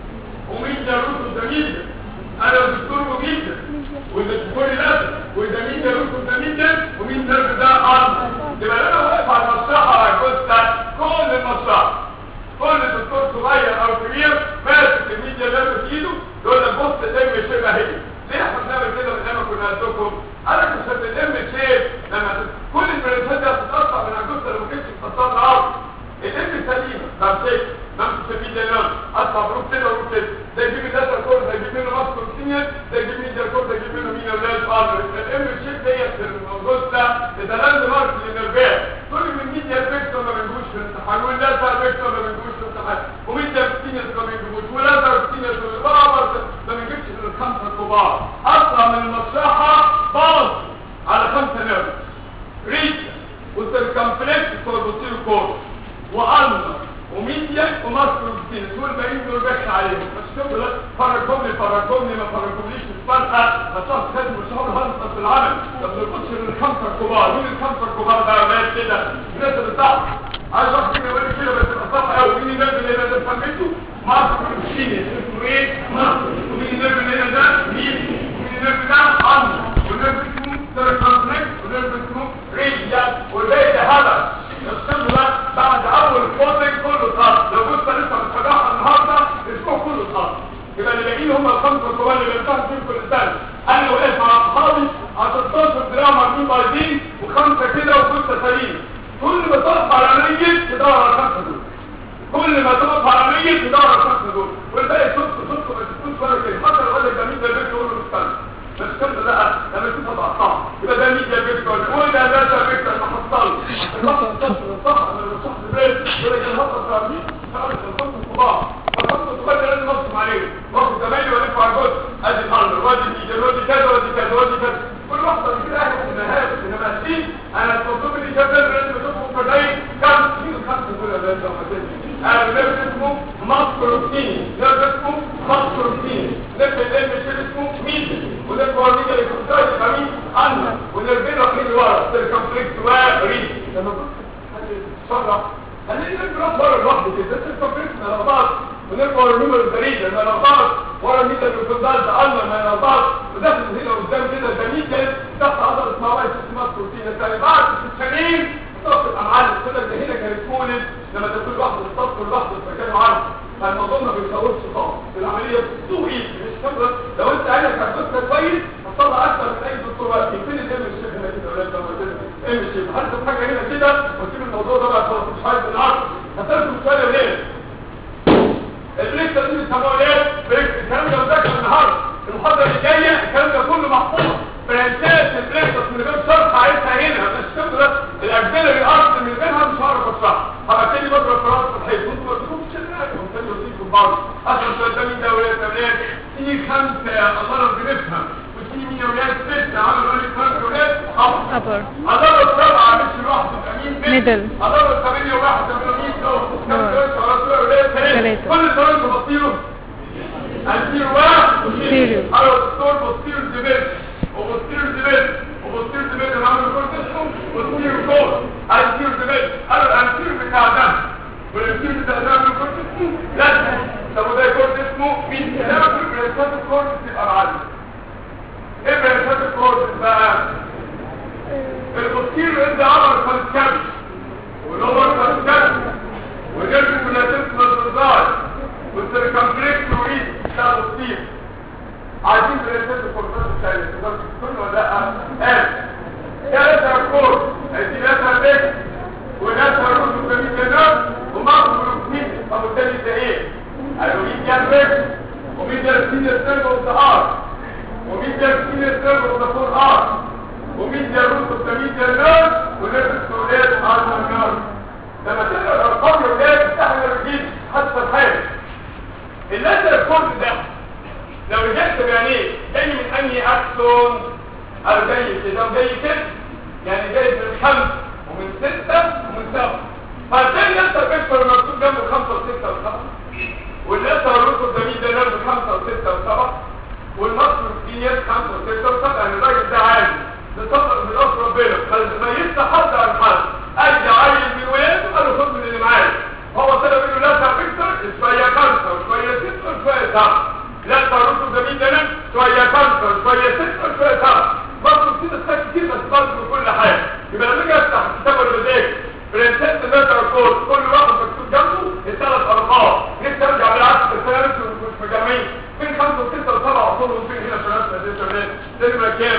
ومين ده روتو ده مين انا دكتور مجيد وده دكتور الاسد وده مين ده روتو ده مين ده ومين ده ده ارض يبقى انا واقف على المصلحه يا جوزتا كل المصلحه كل دكتور صغير او كبير ماسك الميديا اللي في ايده يقول لك بص الام شبه هي ليه احنا بنعمل كده من لما كنا عندكم انا كنت شايف الام شيب لما كل البرنسات دي هتتقطع من الجثه اللي ما كانتش متقطعه قوي الام سليمه بمسك بمسك الميديا اللي اطلع بروح كده وروح كده ده يجيب الداتا كور ده يجيب منه ماسك كونتينيوس ده يجيب ميديا كور ده يجيب منه مين اولاد ارمر الام شيب ديت الجثه ده لاند مارك للنرفات كل من ميديا الفيكتور ما بنجوش في الامتحان والداتا الفيكتور ما بنجوش في الامتحان وميديا كونتينيوس ما بنجوش والداتا كونتينيوس والبابر ما بنجيبش في الخمسه الكبار اطلع من المصلحه باظ على خمسه نيرف ريتش والسيركمفلكس بتوع البوستيريو كور والمر وميديا وماسكو كتير دول باقيين دول بخ عليهم مش كده فرقهم لي فرقهم لي ما فرقهمليش مش فارقه بس انا خدت مش هقول هنطق في العالم طب نخش للخمسه الكبار مين الخمسه الكبار ده ولاد كده الناس اللي تحت عايز واحد كده يقول كده بس يبقى صح قوي مين الناس اللي هنا ده سميته ماسكو كتير اسمه ايه ماسكو ومين الناس اللي هنا ده مين ومين الناس ده عمرو والناس اسمه سيركمفلكس والناس اسمه ريجيا والباقي ده هدف الصدر ده بعد اول فوتنج كله اتخط لو كنت لسه متفجعها النهارده الاسبوع كله اتخط يبقى اللي باقيين هم الخمسه الكبار اللي بيمتحنوا فيهم كل سنه انا وقفت مع اصحابي على 16 دراع مرمين بايظين وخمسه كده وخمسه سليم كل ما تقف على ميت تدور على الخمسه دول كل ما تقف على ميت تدور على الخمسه دول والباقي صدق صدق ما تكونش ولا كده حتى لو قال لك ده مين ده البيت يقول له استنى بس كده لا لما تشوفها بقى صح يبقى ده ميديا فيكتور وده داتا فيكتور ما حصل الصح الصح الصح انا صح البيت ولا كان هطل تعميم تعرف الخمس الصباح فالخمس الصباح ده لازم نقسم عليه واخد زمايلي والف على الجزء ادي الامر وادي الميديا وادي كذا وادي كذا وادي كذا كل واحده من كده اهل النهايه انما الدين انا التصوير اللي شاف ده لازم اشوفه في داي كم مين الخمسه دول يا باشا انا ده اسمه ماسكروتيني ده اسمه ماسكروتيني ده الام اسمه ميديا وده الكوارنيجا اللي كنت يبقى مين عنه ونربين رايحين لورا سيركمفلكس وريد لما بصرح خلينا نربط ورا لوحده كده سيركمفلكس ما نقطعش ونربط ورا النمر البريد ما نقطعش ورا الميتا اللي في الضال ده ما نقطعش وداخل هنا قدام كده ده ميتا تحت عضله اسمها وايت اسمها بروتين الثاني بعد ست سنين تقف الامعاء السنه اللي هنا كانت تولد لما تاكل واحده الصف لوحده في مكان معين فالموضوع ما بيصورش خالص العمليه بتسوقي مش خبره لو انت عينك هتبص كويس هتطلع اكتر من اي دكتور وقت يمكن الام الشيخ هنا كده ولا انت ام الشيخ هرسم حاجه هنا كده واسيب الموضوع ده بقى خلاص مش عايز العرض هترسم شويه ليه البريك ده اللي بيسموه ايه بريك الكلام ده مذاكر النهارده المحاضره اللي جايه الكلام ده كله محفوظ فرنسات البريك من غير شرح عايزها هنا مش كده الاجزاء اللي ارض من غيرها مش هعرف اشرحها هبتدي بضرب في راس الحيط انتوا ما تكونوش شغالين هم كانوا يديكم البعض اصلا السؤال ده مين ده ولاد اولاد سي خمسه يا الله لو بنفهم وسي مين يا ولاد سته عملوا قال لي خمسه ولاد ابر upper الله لو سبعه مش لوحده يبقى مين بنت Middle. الله لو ثمانيه وواحد يبقى مين دول خمسه Lower. ولاد على طول يا ولاد ثلاثه ثلاثة. كل سؤال تبصيله انتير واحد Posterior. على الدكتور بوستير ديبيت وبوستير ديبيت وبوستير ديبيت انا عامل كورس اسمه بوستير كور انتير ديبيت انا الانتير بتاع ده والانتير بتاع ده عامل كورس اسمه لا طب وده كورس اسمه مين ده في بريسات الكورس يبقى معلم ايه بريسات الكورس بقى البوستير ادى عمر فالكبش واللور فالكبش وجلد مناسبة للرزاج والسيركمفلكس وريد بتاع البوستير عايزين بريسات الكورسات الثانية تقدر تكون ولا لا؟ قال ثلاثة كورس ادي ثلاثة بيت وناسها روس وجميل جنات ومعهم بروتين طب التاني ده ايه؟ قالوا مين جاب بيت ومين ده السينيور سيرف اوف ذا ارت ومين ده السينيور سيرف اوف ذا فور ارت ومين ده روس وجميل جنات ونفس سولاد ارت النار لما تقرا الارقام يا ولاد تحمل الجيل حتى الحال اللاتر الكورس ده لو رجعت بعينيه جاي من انهي اكسون او جاي كده وجاي كده يعني جاي من خمس ومن ستة ومن سبعة فهتلاقي انت بيكتر مكتوب جنبه خمسة وستة وسبعة والناس الرسل الجميل ده جنبه خمسة وستة وسبعة والمصر الكينيات خمسة وستة وسبعة يعني الراجل ده عالي بتصدق من أسر ربنا فلما يفتح حد عن حد أي عيل من ولاده قال له خد من اللي معاك هو طلع منه لا بيكتر شوية خمسة وشوية ستة وشوية سبعة لا الرسل الجميل ده شوية خمسة وشوية ستة وشوية سبعة برضه كده تحتاج كتير بس برضه كل حاجة يبقى لما اجي افتح الكتاب اللي بذاكر برنسات المتر كود كل واحد مكتوب جنبه الثلاث ارقام نفسي ارجع بالعكس بس انا لسه مش مجمعين فين خمسه وسته وسبعه اصولهم فين هنا في نفس هذه الشغلات سينما كام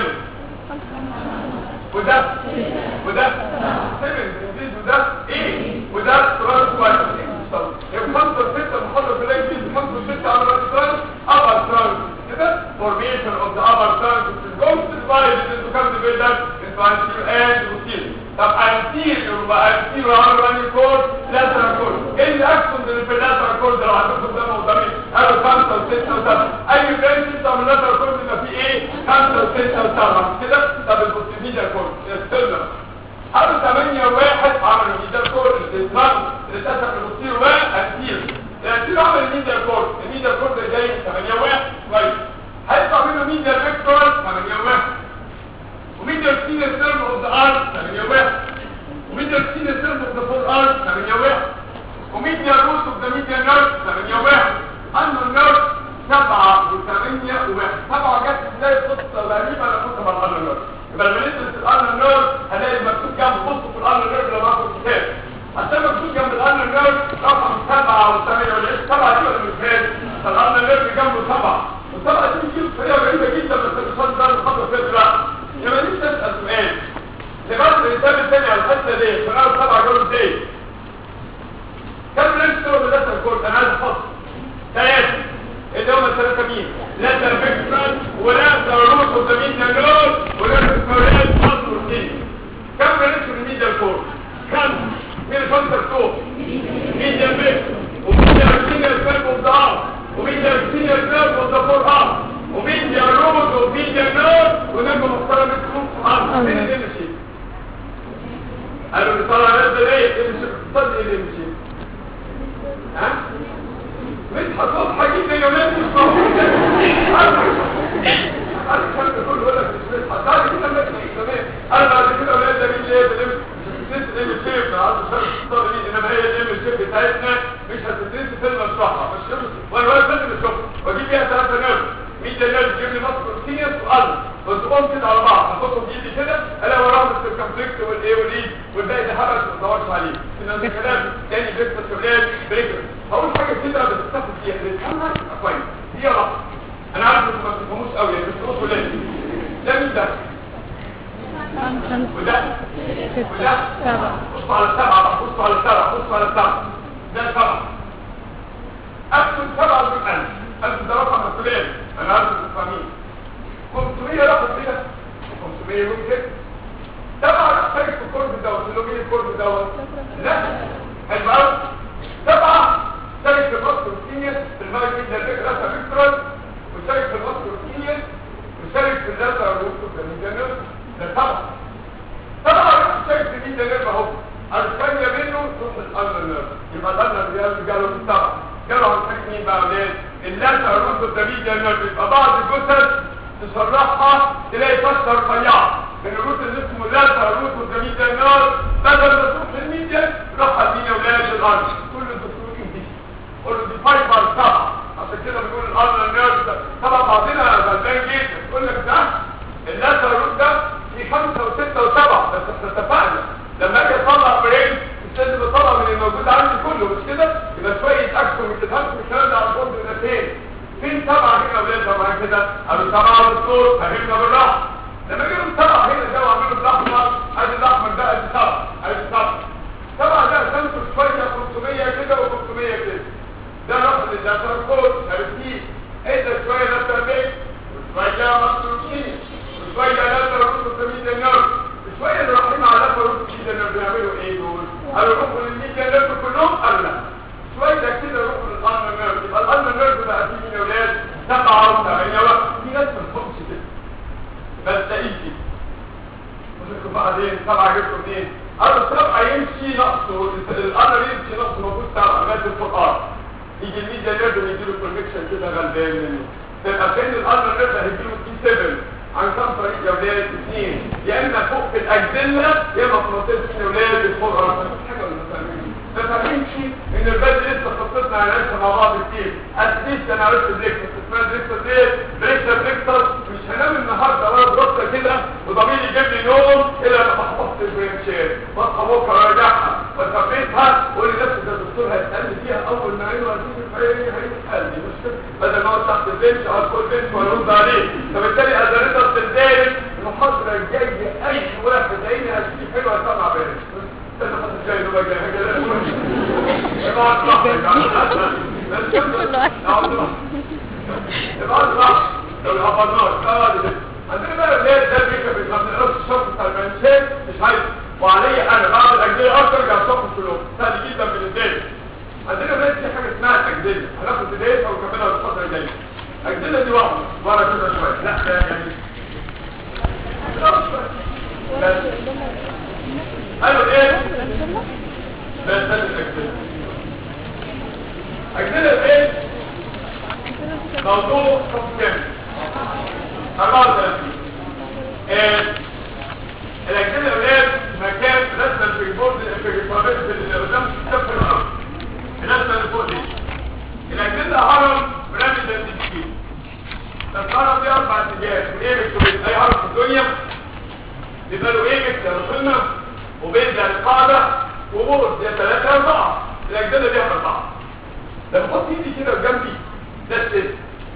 وده وده سيفن جديد وده ايه وده سؤال كويس يبقى خمسه وسته محاضره في الانجليزي خمسه وسته على الرسالة upper terms كده formation of the upper terms which is going to divide it into come division into anterior and posterior طب anterior وanterior عملوا انهي كود lateral كود ايه الاكسون اللي في اللاترال كود لو عندكم ده قدامي قالوا خمسه وسته وسبعه اي برانش بتاع من اللاترال كود يبقى فيه ايه خمسه وسته وسبعه كده طب البوستيريور كود يستلم قالوا 8 واحد عملوا ميديا كود الاستثمار اللي اتسق البوستيريور وانتيريور الانتيريور عمل الميديا كود الميديا كود ده جاي 8 واحد كويس هيطلع منه ميديا فيكتور 8 واحد وميديا سينيور سيرف اوف ذا ارت 8 واحد وميديا سينيور سيرف اوف ذا فور ارت 8 واحد وميديا روت اوف ذا ميديا نيرف 8 واحد انه النيرف 7 و8 وواحد 7 جت تلاقي قصه غريبه انا كنت مع الانر نيرف يبقى لما ندرس الانر نيرف هنلاقي مكتوب جنبه بصوا في الانر نيرف لما اخد الكتاب عشان مكتوب جنب الانر نيرف رقم 7 و8 ولا 7 دي ولا مش فاهم فالانر نيرف جنبه 7 والسبعه دي بتجيب طريقه غريبه جدا بس مش ده الخطوه فيها دلوقتي يبقى نفسي اسال سؤال لماذا الانسان الثاني على الحته دي في اول سبعه جوله ازاي؟ كم رينج ولا لاتر كورت انا عايز افصل ثلاثه اللي هم الثلاثه مين؟ لاتر فيكترال ولاتر روت وزمين نانور ولاتر كوريال مصر والدين كم رينج من الميديا كورت؟ خمسه مين الخمسه بتوع؟ ميديا فيكتور وميديا سينيور سيرف اوف ذا ارت وميديا سينيور سيرف اوف ذا فور ارت وميديا روت وميديا نور ونجم محترم اسمه ارت مين اللي مشي؟ قالوا اللي طلع نازل ايه؟ اللي مشي اقتصاد ايه اللي مشي؟ ها؟ مدحت واضحة جدا يا ولاد مش موجودة انا كنت كل يقول لك مش مدحت بعد كده مدحت تمام انا بعد كده ولاد ده مين ليه ده مش ام شيب عايز اشرح الصوره دي انما هي الام شيب بتاعتنا مش هتدرس فيلم اشرحها مش وانا واقف فيلم اشرحها واجيب فيها ثلاثه نيرف مين ده نيرف جيب لي مصر سينيس وقلب وتقوم كده على بعض احطهم بايدي كده الاقي وراهم السيركمفلكس والايه والايد والباقي ده حبس ما تدورش عليه ان ده كلام تاني بريكفاست شغال بريكر هقول حاجه كده بتستخدم فيها اللي تفهمها يبقى كويس دي يلا انا عارف انكم ما بتفهموش قوي يعني بس تقولوا ليه ده مين ده خمسة وده ستة وده سبعة بصوا على السبعة بصوا على السبعة بصوا على السبعة ده سبعة أكتب سبعة بالألف ألف ده رقم مسؤولين أنا عارف الإسلاميين 500 رقم كده 500 يوم كده سبعة لا شارك في الكورس دوت اللي هو مين الكورس دوت لا حلو قوي سبعة شارك في مصر السينيور جاله في السبع جاله عن طريق مين بقى ولاد اللاتر روت الدميد نيرف يبقى بعض الجثث تشرحها تلاقي فتره رفيعه من الروت اللي اسمه اللاتر روت الدميد نيرف بدل ما تروح للميديا راح مين يا ولاد الارض كل الدكتور انجليزي قول له دي فايبر سبعه عشان كده بنقول الارض نيرف طبعا بعضنا غلبان جدا يقول لك ده اللاتر روت ده في خمسه وسته وسبعه بس احنا اتفقنا لما اجي اطلع برين السن بطلع من الموجود عندي كله مش كده يبقى شويه اكشن مش تفهمش الكلام ده على الفرد ده فين فين سبعه هنا ولاد طبعا كده قالوا سبعه بالصوت فهمنا بالراحه لما جينا سبعه هنا ده وعملوا بالاحمر ادي الاحمر ده ادي سبعه ادي سبعه سبعه ده سمته شويه 500 كده و500 كده ده رقم اللي ده تركوز عرفتيه ايه ده شويه ده تربيه وشويه مسلوكين وشويه لا تركوز وسميه النار شويه اللي رايحين على فروض كده اللي بيعملوا ايه دول قالوا روحوا للميديا نيرف كلهم قال لا شويه كده روحوا للقلب نيرف يبقى القلب نيرف بقى فيه من اولاد سبعه وثمانيه وقت في ناس ما تفهمش كده بس ده ايجي ممكن بعدين سبعه جبتوا منين قالوا سبعه يمشي نقصه القلب يمشي نقصه موجود سبعه لغايه الفقار يجي الميديا نيرف يجي له كونكشن كده غلبان منه تبقى فين القلب نيرف هيجي له تي 7 عن كم طريق يا ولاد اثنين يا اما فوق في الاجزله يا اما في منطقه الاولاد الفقراء ما فيش حاجه ولا فاهمين ما فاهمينش ان البلد لسه خطتنا هنعيشها مع بعض كتير اتليست انا عرفت بريكتس اسمها بريكتس ايه بريكتس بريكتس مش هنام النهارده ولا برصه كده وضميري يجيب لي نوم الا لما حفظت البرينشير بصحى بكره راجعها وثبتها واقول لنفسي ده الدكتور هيسالني فيها اول ما عينه هتيجي في عيني هيسالني مش كده بدل ما اقعد تحت البنش او ادخل البنش وارد عليه فبالتالي ازالتها بتتضايق المحاضره الجايه اي واحد عيني هتيجي حلوه هسمع بالي انا حاطط جاي له بقى عندنا بقى الليل ده بيكا بيخلص نفس الشخص بتاع المنشات مش عايز وعليه انا بعد الاجزاء اكتر ارجع الشخص كلهم سهل جدا بالنسبه لي عندنا بقى في حاجه اسمها الاجزاء هناخد بدايه او كملها الفتره الجايه الاجزاء دي واحده ورا كده شويه لا ده يعني بس قالوا ايه بس ده الاجزاء اجزاء ايه موضوع حكم كامل 34 الاجزاء الاولاد مكان رسم في البورد في الفارس اللي قدام كف الارض الرسمه اللي فوق دي الاجزاء هرم برامج التشكيل الهرم دي اربع اتجاهات وايه مكتوب اي هرم في الدنيا بيبقى له ايه مكتوب قلنا وبين ده القاعده وبورد يا ثلاثه اربعه الاجزاء دي اربعه لما احط ايدي كده جنبي ده الست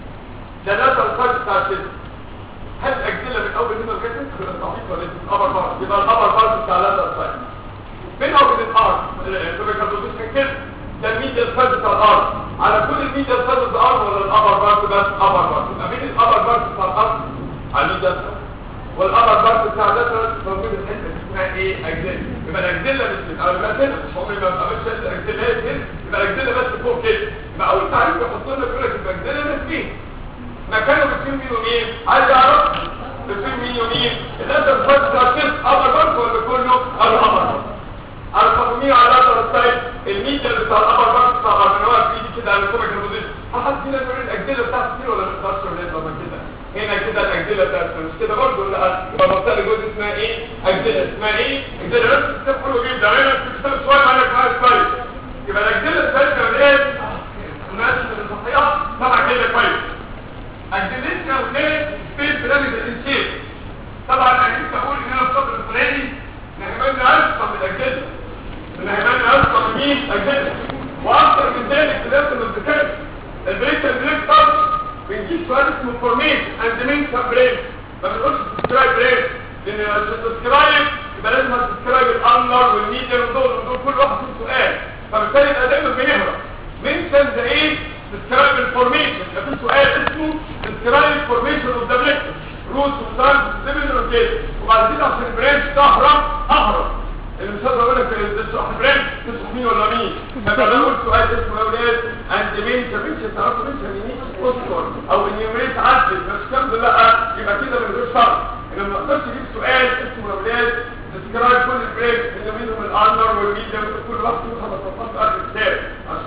ده ده الفرق بتاع الست هل الاجزله من اول هنا لغايه هنا التعقيد ولا الابر بارت يبقى الابر بارت بتاع هذا السايد بين او بين الارض كما كان بيقول كده ده الميديا سايد بتاع الارض على كل الميديا سايد بتاع الارض ولا الابر بارت بس ابر بارت يبقى بين الابر بارت بتاع الارض على الميديا سايد والابر بارت بتاع ده موجود الحته دي اسمها ايه اجزله يبقى الاجزله مش من اول ما تنزل مش عمري ما بعملش الاجزله هي كده يبقى الاجزله بس فوق كده يبقى اول تعريف يحط لنا يقول لك الاجزله نسبيه مكانه بين مين ومين عايز اعرف بين مين ومين الناس الفرد ترتيب ابر بارت ولا كله الابر الفقمية على هذا السايد الميديا بتاع الابر بارت بتاع الارمنوات في ايدي كده على الكوميك البوزيشن هحط فينا نقول الاجزله بتاعت كتير ولا ما تقدرش ولا لما كده هنا كده الاجزله بتاعت مش كده برضه لا يبقى منطقه جزء اسمها ايه اجزله اسمها ايه اجزله نفس الكتاب حلو جدا هنا في كتاب شويه معاك معاك كويس يبقى الاجزله بتاعتنا ايه الناس اللي صحيحه طبعا كده كويس اجدلتنا وكانت في برامج الانشاء طبعا انا نفسي اقول ان انا الصدر الفلاني نهمان اسقى من الاجدله نهمان اسقى من مين اجدله واكثر من ذلك في نفس الابتكار البريك البريك طب بنجيب سؤال اسمه فورميشن اند مين برين ما بنقولش سبسكرايب برين لان السبسكرايب يبقى لازم تسكرايب الانر والميديا ودول ودول كل واحد فيه سؤال فبالتالي يبقى دايما بنهرب منشن ده ايه describe information ده في سؤال اسمه describe information of the victim روت وترانس سيميلر وكده وبعد كده عشان البرانش تهرب اهرب اللي مش هقدر اقول لك تشرح البرانش تشرح مين ولا مين فبقى بقول سؤال اسمه يا ولاد اند مين مش تعرفوا مين مين اذكر او انيومريت عدل مش كام لا يبقى كده من غير شرط ان ما اقدرش اجيب سؤال اسمه يا ولاد describe كل البرانش اللي منهم الانر والميديا كل واحد فيهم خمس صفحات قبل الكتاب عشان تبقوا عارفين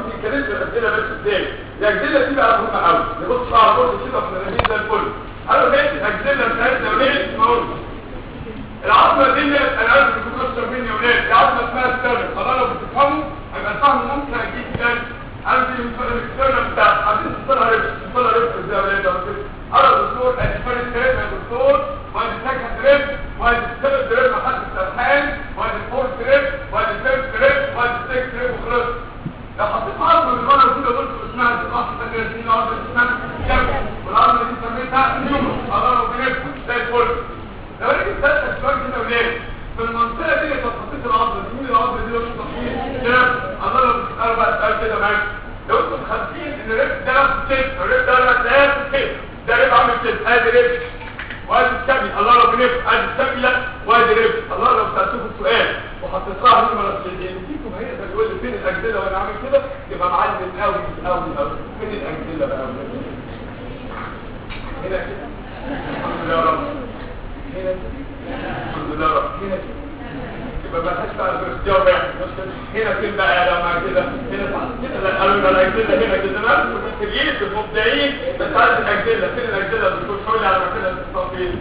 اتكلمت الاسئله بس ازاي الاجزله دي بقى مهمه قوي نبص على البورد كده واحنا نازلين زي الفل قالوا ماشي الاجزله بتاعتنا وليه ما قلتش العظمه دي انا عارف انكم بتكسر مني يا ولاد دي عظمه اسمها ستيرن خلاص لو بتفهموا هيبقى الفهم ممكن اجيب كده عندي الستيرن بتاع عايزين تصلها ريبس تصلها ريبس ازاي يا ولاد انا دكتور ادي تريب يا دكتور وادي سكند تريب وادي الثالث تريب محدش سرحان وادي الفور تريب وادي الثالث تريب وادي السكس تريب وخلص لو حطيت عظمه من المره كده قلت اسمها الضغط ده دي عظمه اسمها جنب والعظمه دي سميتها نيومر الله بنفسه زي الفل لو انا جبت ثلاث اشواك كده ولاد في المنطقه دي لو حطيت العظمه دي مين العظمه دي لو مش تصوير كده الله لو بتسالوا بقى سؤال كده معاك لو انتم خالفين ان الريب ده نفس كده الريب ده نفس كده ده ريب عامل كده ادي ريب وادي الشبي الله لو بنفسه ادي الشبي لا وادي ريب الله لو سالتكم سؤال وحطيت لها نمره سجين فيكم هيقدر يقول لي فين الاجزله وانا عامل كده يبقى معلم قوي قوي قوي فين الاجزله بقى هنا كده الحمد لله يا رب هنا الحمد لله رب هنا يبقى ما حدش بقى الاختيار واحد هنا فين بقى يا لما كده هنا تحت كده لا قالوا لا الاجزله هنا كده ما المبتدئين المبدعين بس عايز الاجزله فين الاجزله الدكتور شويه على مكان الاتصال فين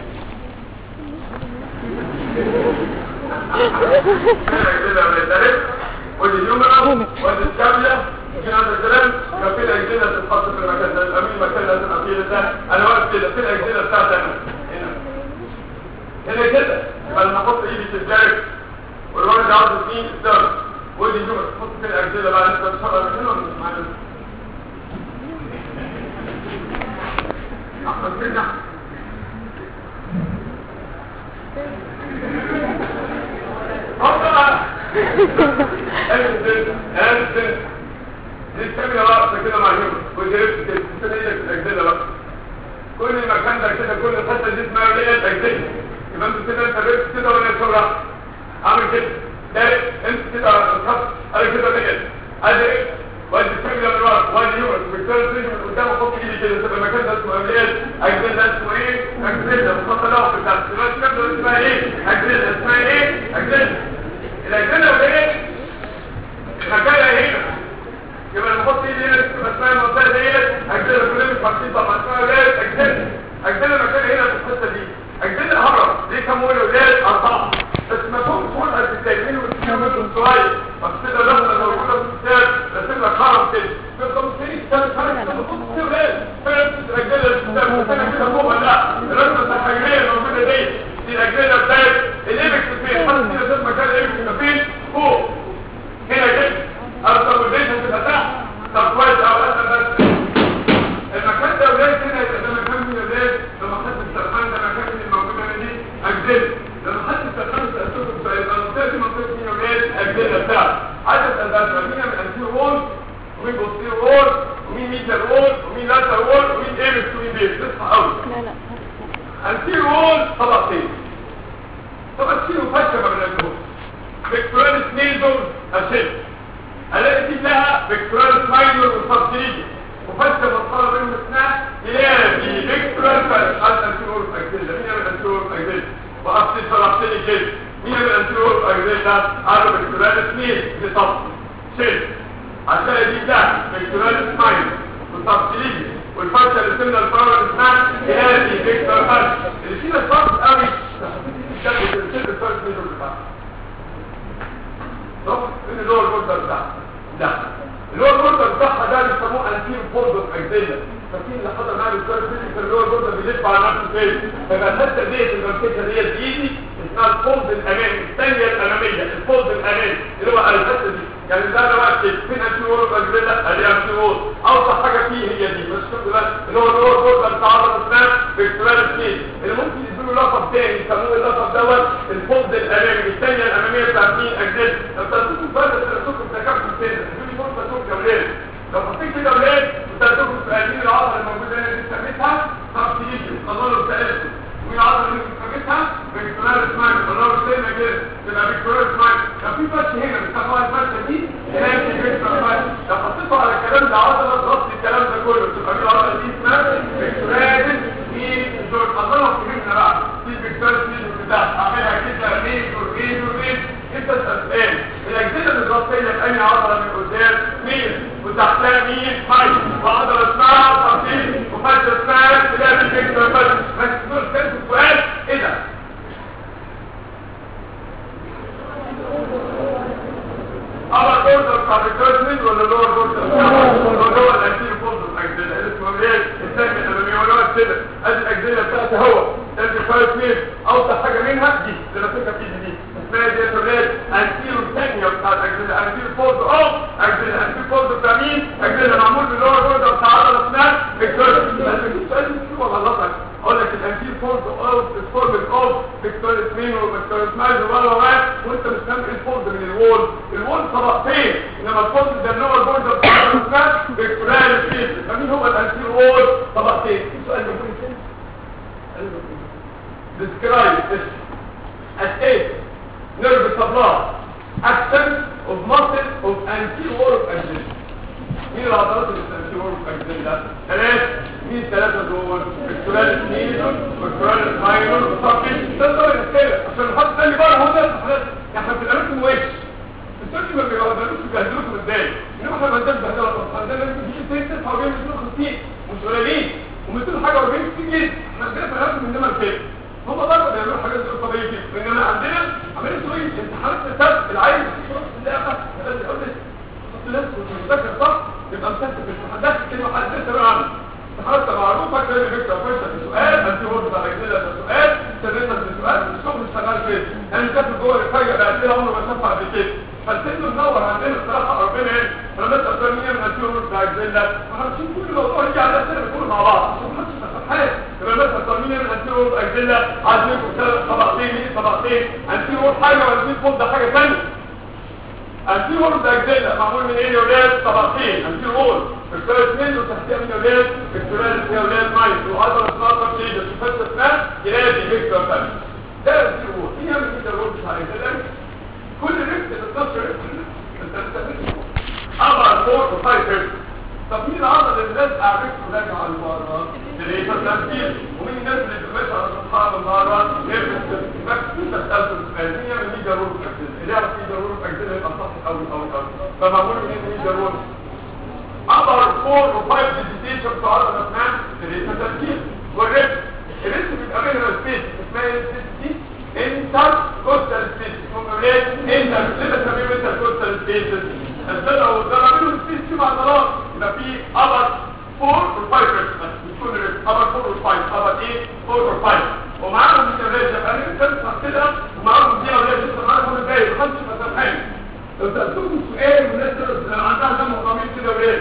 الاجزله من الدرس ودي اليمنى ودي الكابله في هذا الكلام كان في الاجزله تتحط في المكان ده الامين مكان لازم اقيل ده انا واقف كده في الاجزله بتاعتي انا هنا هنا كده يبقى لما احط ايدي في الجرح والراجل عاوز فيه الدرس ودي اليمنى تحط في الاجزله بقى انت بتشرب من هنا ولا مش معانا احمد كده هوبا انزل انزل دي الكاميرا واقفه كده مع يوم وجربت كده كنت ايدك في الاجزله بقى كل مكان ده كده كل الحته دي اسمها ايه الاجزله يبقى انت كده انت ربت كده ولا شغل عامل كده ده انت كده خط انا كده بقيت ادي وادي الكاميرا من ورا وادي يوم بالتالي تيجي من قدام احط ايدي كده تبقى المكان ده اسمه ايه اجزله اسمه ايه اجزله مخطط له في الدرس يبقى الكاميرا اسمها ايه اجزله اسمها ايه اجزله الاجزله وايه الحكايه هنا يبقى نحط ايدي هنا تبقى اسمها المنطقه ديت اجزله كلنا مش عارفين طبعا اسمها ايه اجزله اجزله مكان هنا في الحته دي اجزله هرم دي كام ولا ولاد اربعه بس ما فهمش كل قد التانيين والكلام شويه بس كده لما موجوده في الكتاب رسم لك هرم كده في الخمسين كانت حاجه كده بتبص كده ولاد فين الاجزله الكتاب بس انا كده فوق لا الرسمه الحجريه الموجوده دي دي الاجزله بتاعت الايبكس فين حط كده في مكان الايبكس فين فوق هنا كده الكومبينيشن تبقى تحت طب كويس او اسال بس المكان ده ولاد هنا يبقى ده مكان من ولاد لما حد السرطان ده مكان من الموجوده هنا دي اجزله لما حد السرطان تاسسه فيبقى المنطقه دي منطقه مين ولاد اجزله بتاعت عدد البشر مين من انتير وول ومين بوستير وول ومين ميديال وول ومين لاتر وول ومين ايبكس ومين بيس تصحى قوي لا لا انتير وول طبقتين طبقتين وفشه ما بنلاقيهمش فيكتورال نيزون اشد الاقي دي لها فيكتورال ماينور وسبتيجي وفشه مصطلح بينهم اسمها يلاقي فيكتورال فاش على الانتيرور اجزيلا مين يعمل الانتيرور اجزيلا وقفت شرحتني كده مين يعمل الانتيرور اجزيلا قالوا فيكتورال سنيل دي صف شد عشان دي لها فيكتورال ماينور وسبتيجي والفرشه اللي سمنا الفرار اسمها يلاقي فيكتورال فاش اللي فينا صف قوي ده بتنسل الفرش ميجور بتاعها صح ان اللي هو البوردر بتاعها ده اللي هو البوردر بتاعها ده بيسموه انتير بوردر اكزيلا فاكرين اللي حصل معايا الكار فيزيكال اللي هو البوردر بيلف على نفسه فين فيبقى الحته ديت الممسكه ديت بايدي اسمها الفولد الامامي الثانيه الاماميه الفولد الامامي اللي هو على الحته دي يعني ده انا وقت فين انتير اكزيلا ادي انتير اوضح حاجه فيه هي دي بس شوف دلوقتي اللي هو اللي هو البوردر بتاع عضله اسمها فيكتورال سكيل اللي ممكن يديله لقب تاني يسموه اللقب دوت الفولد الامامي الثانيه الاماميه بتاعت مين اجزاء لو تنسوكم فرد تنسوكم تكافل سنه تدوني فرصه اشوف يا ولاد لو حطيت كده ولاد وتنسوكم في قلبين العضله الموجوده هنا دي سميتها سبتيجي الله سالته ومين العضله اللي سميتها فيكتورال سمايل الله سيدنا كده تبقى فيكتورال سمايل لو في فرش هنا بتسموها الفرشه دي هناك فيكتورال سمايل لو حطيته على الكلام ده عضله تغطي الكلام ده كله تبقى دي العضله دي اسمها فيكتورال في دول الله فهمنا بقى في فيكتورال سمايل بتاع اعملها كده مين ورمين ورمين تسال سؤال الاجزله الراسيه لاني عضله من قدام مين وتحتها مين هاي وعضله اسمها ترتيب وفشه اسمها تلاقي الفكره بس بس دول كان السؤال ايه ده أبر بوردر بتاع الكوزمين ولا لور بوردر ولا هو الأنتير بوردر الأجزلة اللي اسمه ايه الثاني اللي بيقولوها كده ادي الأجزلة بتاعتي هو ده الكوزمين أوسع حاجة منها دي اللي ماسكها في ايدي دي اسمها دي تولاد أنتير الثانية بتاع الأجزلة أنتير بوردر أو أجزلة أنتير بوردر بتاع مين أجزلة معمول باللور بوردر بتاع عضلة اسمها الكوزمين بس مفيش سؤال شو غلطك اقول لك الانتير فورد اوف الفورد اوف فيكتوريس مين وفيكتوريس مايز ولا ولا وانت مش فاهم ايه الفورد من الوول الوول طبقتين انما الفورد ده اللي هو البورد بتاع الاسماك فيكتوريس فيس فمين هو الانتير وول طبقتين في سؤال مهم كده describe this as a nerve supply action of muscle of anterior wall of axis مين العضلات اللي بتمشي ورا الأجزاء ده؟ ثلاثة مين الثلاثة دول؟ الكترال ميجور والكترال ماينور والصافي ده دول الثلاثة عشان نحط تاني بره هو ده الحاجات احنا في الأماكن وش السوشي ما بيقدروش يبهدلوكم ازاي انما احنا ما عندناش بهدله اصلا عندنا لازم تجيب 2 49 250 مش قليلين و200 حاجه 40 كتير جدا احنا عندنا في الأماكن انما الفيلم هم برضه بيعملوا حاجات زي طبيعيه كده انما عندنا عمليه شويه امتحانات السبت العيل في نص اللعبه لازم يقول لك لازم تذاكر صح يبقى مسكت في التحدث كلمه حد لسه بقى عنه حتى معروفه كان الفكره فرشه في سؤال انت ورد على كده في سؤال سرتها في سؤال الشغل شغال فين انا كنت جوه الفجأة بقى كده عمره ما شافها قبل كده فالسن منور عندنا الصراحه ربنا ايه لما انت اكتر مني من انت ورد على كده احنا مش كل موضوع يجي على نفسنا نقول مع بعض عشان ما حدش فرحان لما انت اكتر مني من انت ورد على كده عايزينكم ثلاث طبقتين طبقتين انت ورد حاجه ولا فوق ده حاجه ثانيه انتي وول ده اجزاء معمول من ايه يا ولاد طبقتين انتي وول الكلاس منه تحتها من ولاد الكلاس يا ولاد مايك وعضله اسمها ترتيب تفسد اسمها يلاقي فيكتور ثاني ده انتي وول مين يعمل كده وول مش عارف ده كل ريكت بتتصل انت بتستفيد اربع فور وفايف ريكت طب مين العضله اللي لازقه على الريكت وراجعه على المره اللي هي تنفيذ ومين الناس اللي بتمشي على سبحان الله نفس مكتوب تسلسل مين يعمل مين ضروري اللي يعرف مين ضروري فاكتين يبقى صح قوي قوي قوي فمعمول مين مين ضروري أمر فور وفايف ديجيتيشن في عرض الأسنان اللي هي تسلسل والريكت الريكت بيبقى بينها سبيس اسمها ايه السبيس دي انتر كوستال سبيس هم ايه انتر ليه بسميهم انتر كوستال سبيس الزرع والزرع بينهم سبيس في عضلات يبقى في أمر فور وفايف ريكت يكون ريكت أمر فور وفايف أمر ايه فور وفايف ومعاهم الجبال يبقى انا بتسمع كده ومعاهم دي اولاد لسه معاهم الباقي ما حدش مسامحين لو سالتهم سؤال والناس اللي عندها دم ضمير كده ولاد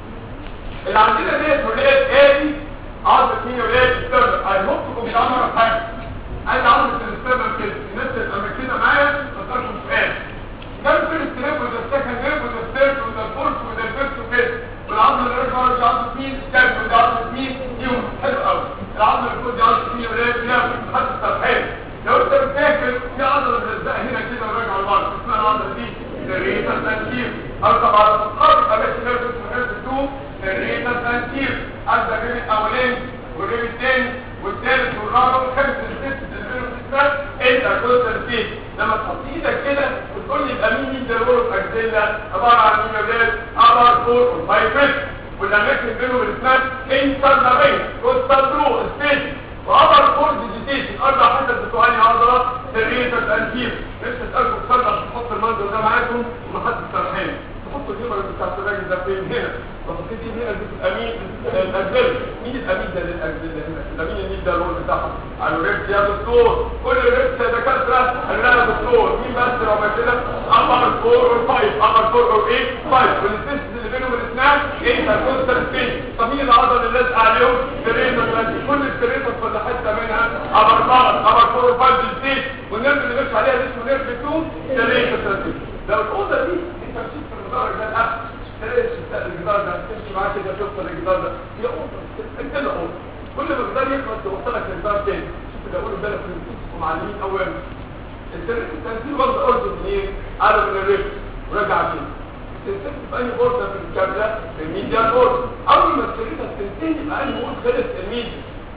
اللي عندنا ديت ولاد ادي عضله مين ولاد السبب اي هوب تكون بتعمل حاجه عايز عضله السبب كده الناس تبقى كده معايا ما تقدرش سؤال كان في الاستلام وده السكن نيرف وده الثيرد وده الفورث وده الفيفث وكده والعضله اللي راجعه راجعه عضله مين الكلب وده عضله مين يوم حلو قوي العضله اللي فوق دي عضله مين ولاد فيها حد سرحان لو انت بتاكل في عضله ملزقه هنا كده وراجعه لبره اسمها العضله دي الريتا تنكير اركب على الصخر يبقى ماشي نيرف اسمه نيرف 2 الريتا تنكير ادى الريم الاولاني والريم الثاني والثالث والرابع والخامس والسادس الاسماء انت كنت ترتيب لما تحط ايدك كده وتقول لي يبقى مين مين ده الورق اجزله عباره عن مين ولاد ابر فور والفايفت والاماكن بينهم الاسماء انترنابين كوستالدرو سبيس وابر فور ديجيتيشن اربع حتت بتوعاني عضله سريه الانتير نفس اسالكم تصلح تحط المنظر ده معاكم ومحدش سرحان تحطوا الهيمر بتاع الراجل ده فين هنا وتحط دي هنا دي الامين الاجزله مين الامين ده للاجزله هنا الامين مين ده الرول بتاعها على الريبس يا دكتور كل ريبس يا دكاتره قال لها يا دكتور مين بس لو ما كده امر فور وفايف امر فور وايه فايف والسبيس اللي بينهم الاثنين ايه هتكون سبيس طب مين العضله اللي لازقه عليهم الريبس كل السريتس كل حته منها امر بار امر فور وفايف بالسبيس والنيرف اللي ماشي عليها اسمه نيرف 2 سريتس لو الاوضه دي انت مشيت في المدار ده الاخر تلاقي الجدار ده تمشي معاه كده توصل للجدار ده هي اوضه انت له اوضه كل ما الجدار يخلص توصلك للجدار تاني شوف اللي اقوله بالك في النصوص ومعلمين اولا السرير التنزيل برضه قرب منين على من الرجل ورجع فين السلسله في انهي غرفه في الكابله الميديا غرفه اول ما السرير تنتهي يبقى انهي غرفه خلص الميديا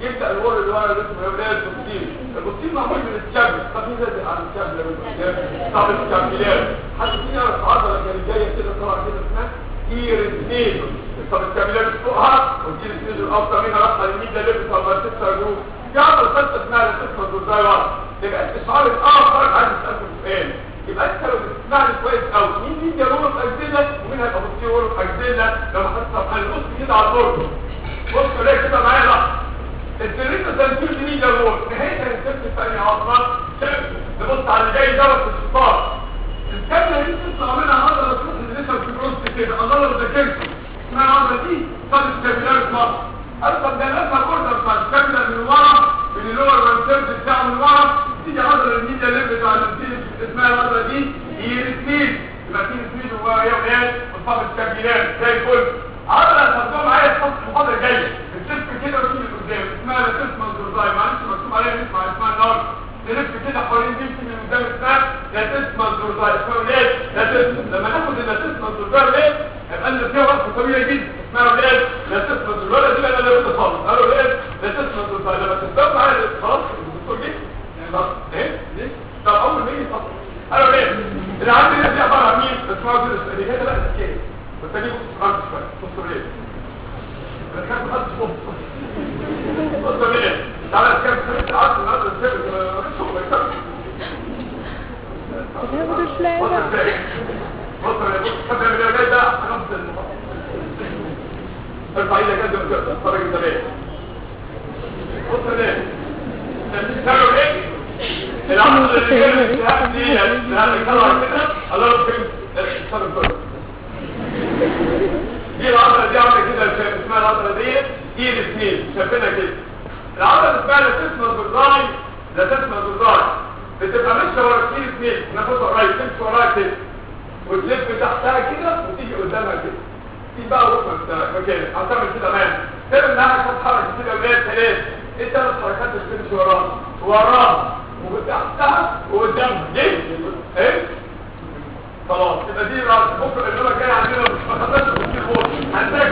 يبدا الور اللي ورا اللي اسمه اولاد البوستيل البوستيل معمول من الكابل طب مين لازم على الكابل يا بنت طب الكابلات حد فينا يعرف عضله كانت جايه كده طالعه كده اسمها ايرنيل طب الكابلات فوقها ودي السنيد الاوسط منها راحه للميد اللي بتبقى الستة جروب في عضله ثالثه اسمها الستة دورزاي ورا يبقى الاشعار الاخر عايز اسالكم سؤال يبقى انت لو بتسمعني كويس قوي مين مين جاله اجزله ومين هيبقى بصير اجزله لو حتى هنبص كده على الدور بصوا ليه كده معايا لحظه الدريسة تنفيذ دي جاروت نهاية السبت الثانية عصرات نبص على الجاي دوت في الشطار الكاملة دي تطلع منها عضلة تروح للنسا في بروست كده عضلة ذاكرته اسمها العضلة دي صار الكابيلار مصر اصلا ده لما كورنر بتاع الكاملة من ورا من اللور والسيرد بتاعه من ورا تيجي عضلة الميديا اللي بتاع الانتيج اسمها العضلة دي يرسميل يبقى في رسميل وهو يوميات وصاب الكابيلار زي الفل عضلة تاخدوها معايا في المحاضرة الجاية السلك كده وتيجي قدام اسمها لا تسمى الزرزاي معلش مكتوب عليها نسمع اسمها النار نلف كده حوالين دي من قدام اسمها لا تسمى الزرزاي اسمها ليه لا تسمى لما ناخد لا تسمى الزرزاي ليه هيبقى لنا فيها وقفه طويله جدا اسمها ليه لا تسمى الزرزاي دي انا اللي قلت خالص قالوا ليه لا تسمى الزرزاي لما تستوعب معايا خلاص الدكتور جه خلاص ايه ليه طب اول ما يجي خلاص قالوا ليه اللي عندنا دي عباره عن مين اسمها كده اللي هنا بقى الكيس والتاني بص خالص شويه بصوا ليه انا كان خدت بص بص ليه تعالى كام خمس ساعات النهارده السبت شغل يكتب تجاوب الشلاية بص ليه بص ليه بص خدنا من الجاي ده خمس المحاضرة ارفع ايدك كده وكده اتفرج انت ليه بص ليه تعملوا ايه العصر اللي جاي السهام دي السهام اللي طلع كده الله يرحمه اتفرج كده دي العضله دي عامله كده اسمها العضله دي دي الاثنين شايفينها كده العضله اسمها لا تسمى بالراي لا تسمى بالراي بتبقى ماشيه ورا كتير اثنين ناخدها قريب تمشي وراها كده وتلف تحتها كده وتيجي قدامها كده في بقى ركن مكان هتعمل كده امام تعمل معاها كام حركه كده اولاد ثلاث ايه ثلاث حركات اللي بتمشي وراها وراها وتحتها وقدامها ليه؟ ايه؟ خلاص يبقى دي بكره الجمله الجايه عندنا ما خدناش التفكير خالص هنذاكر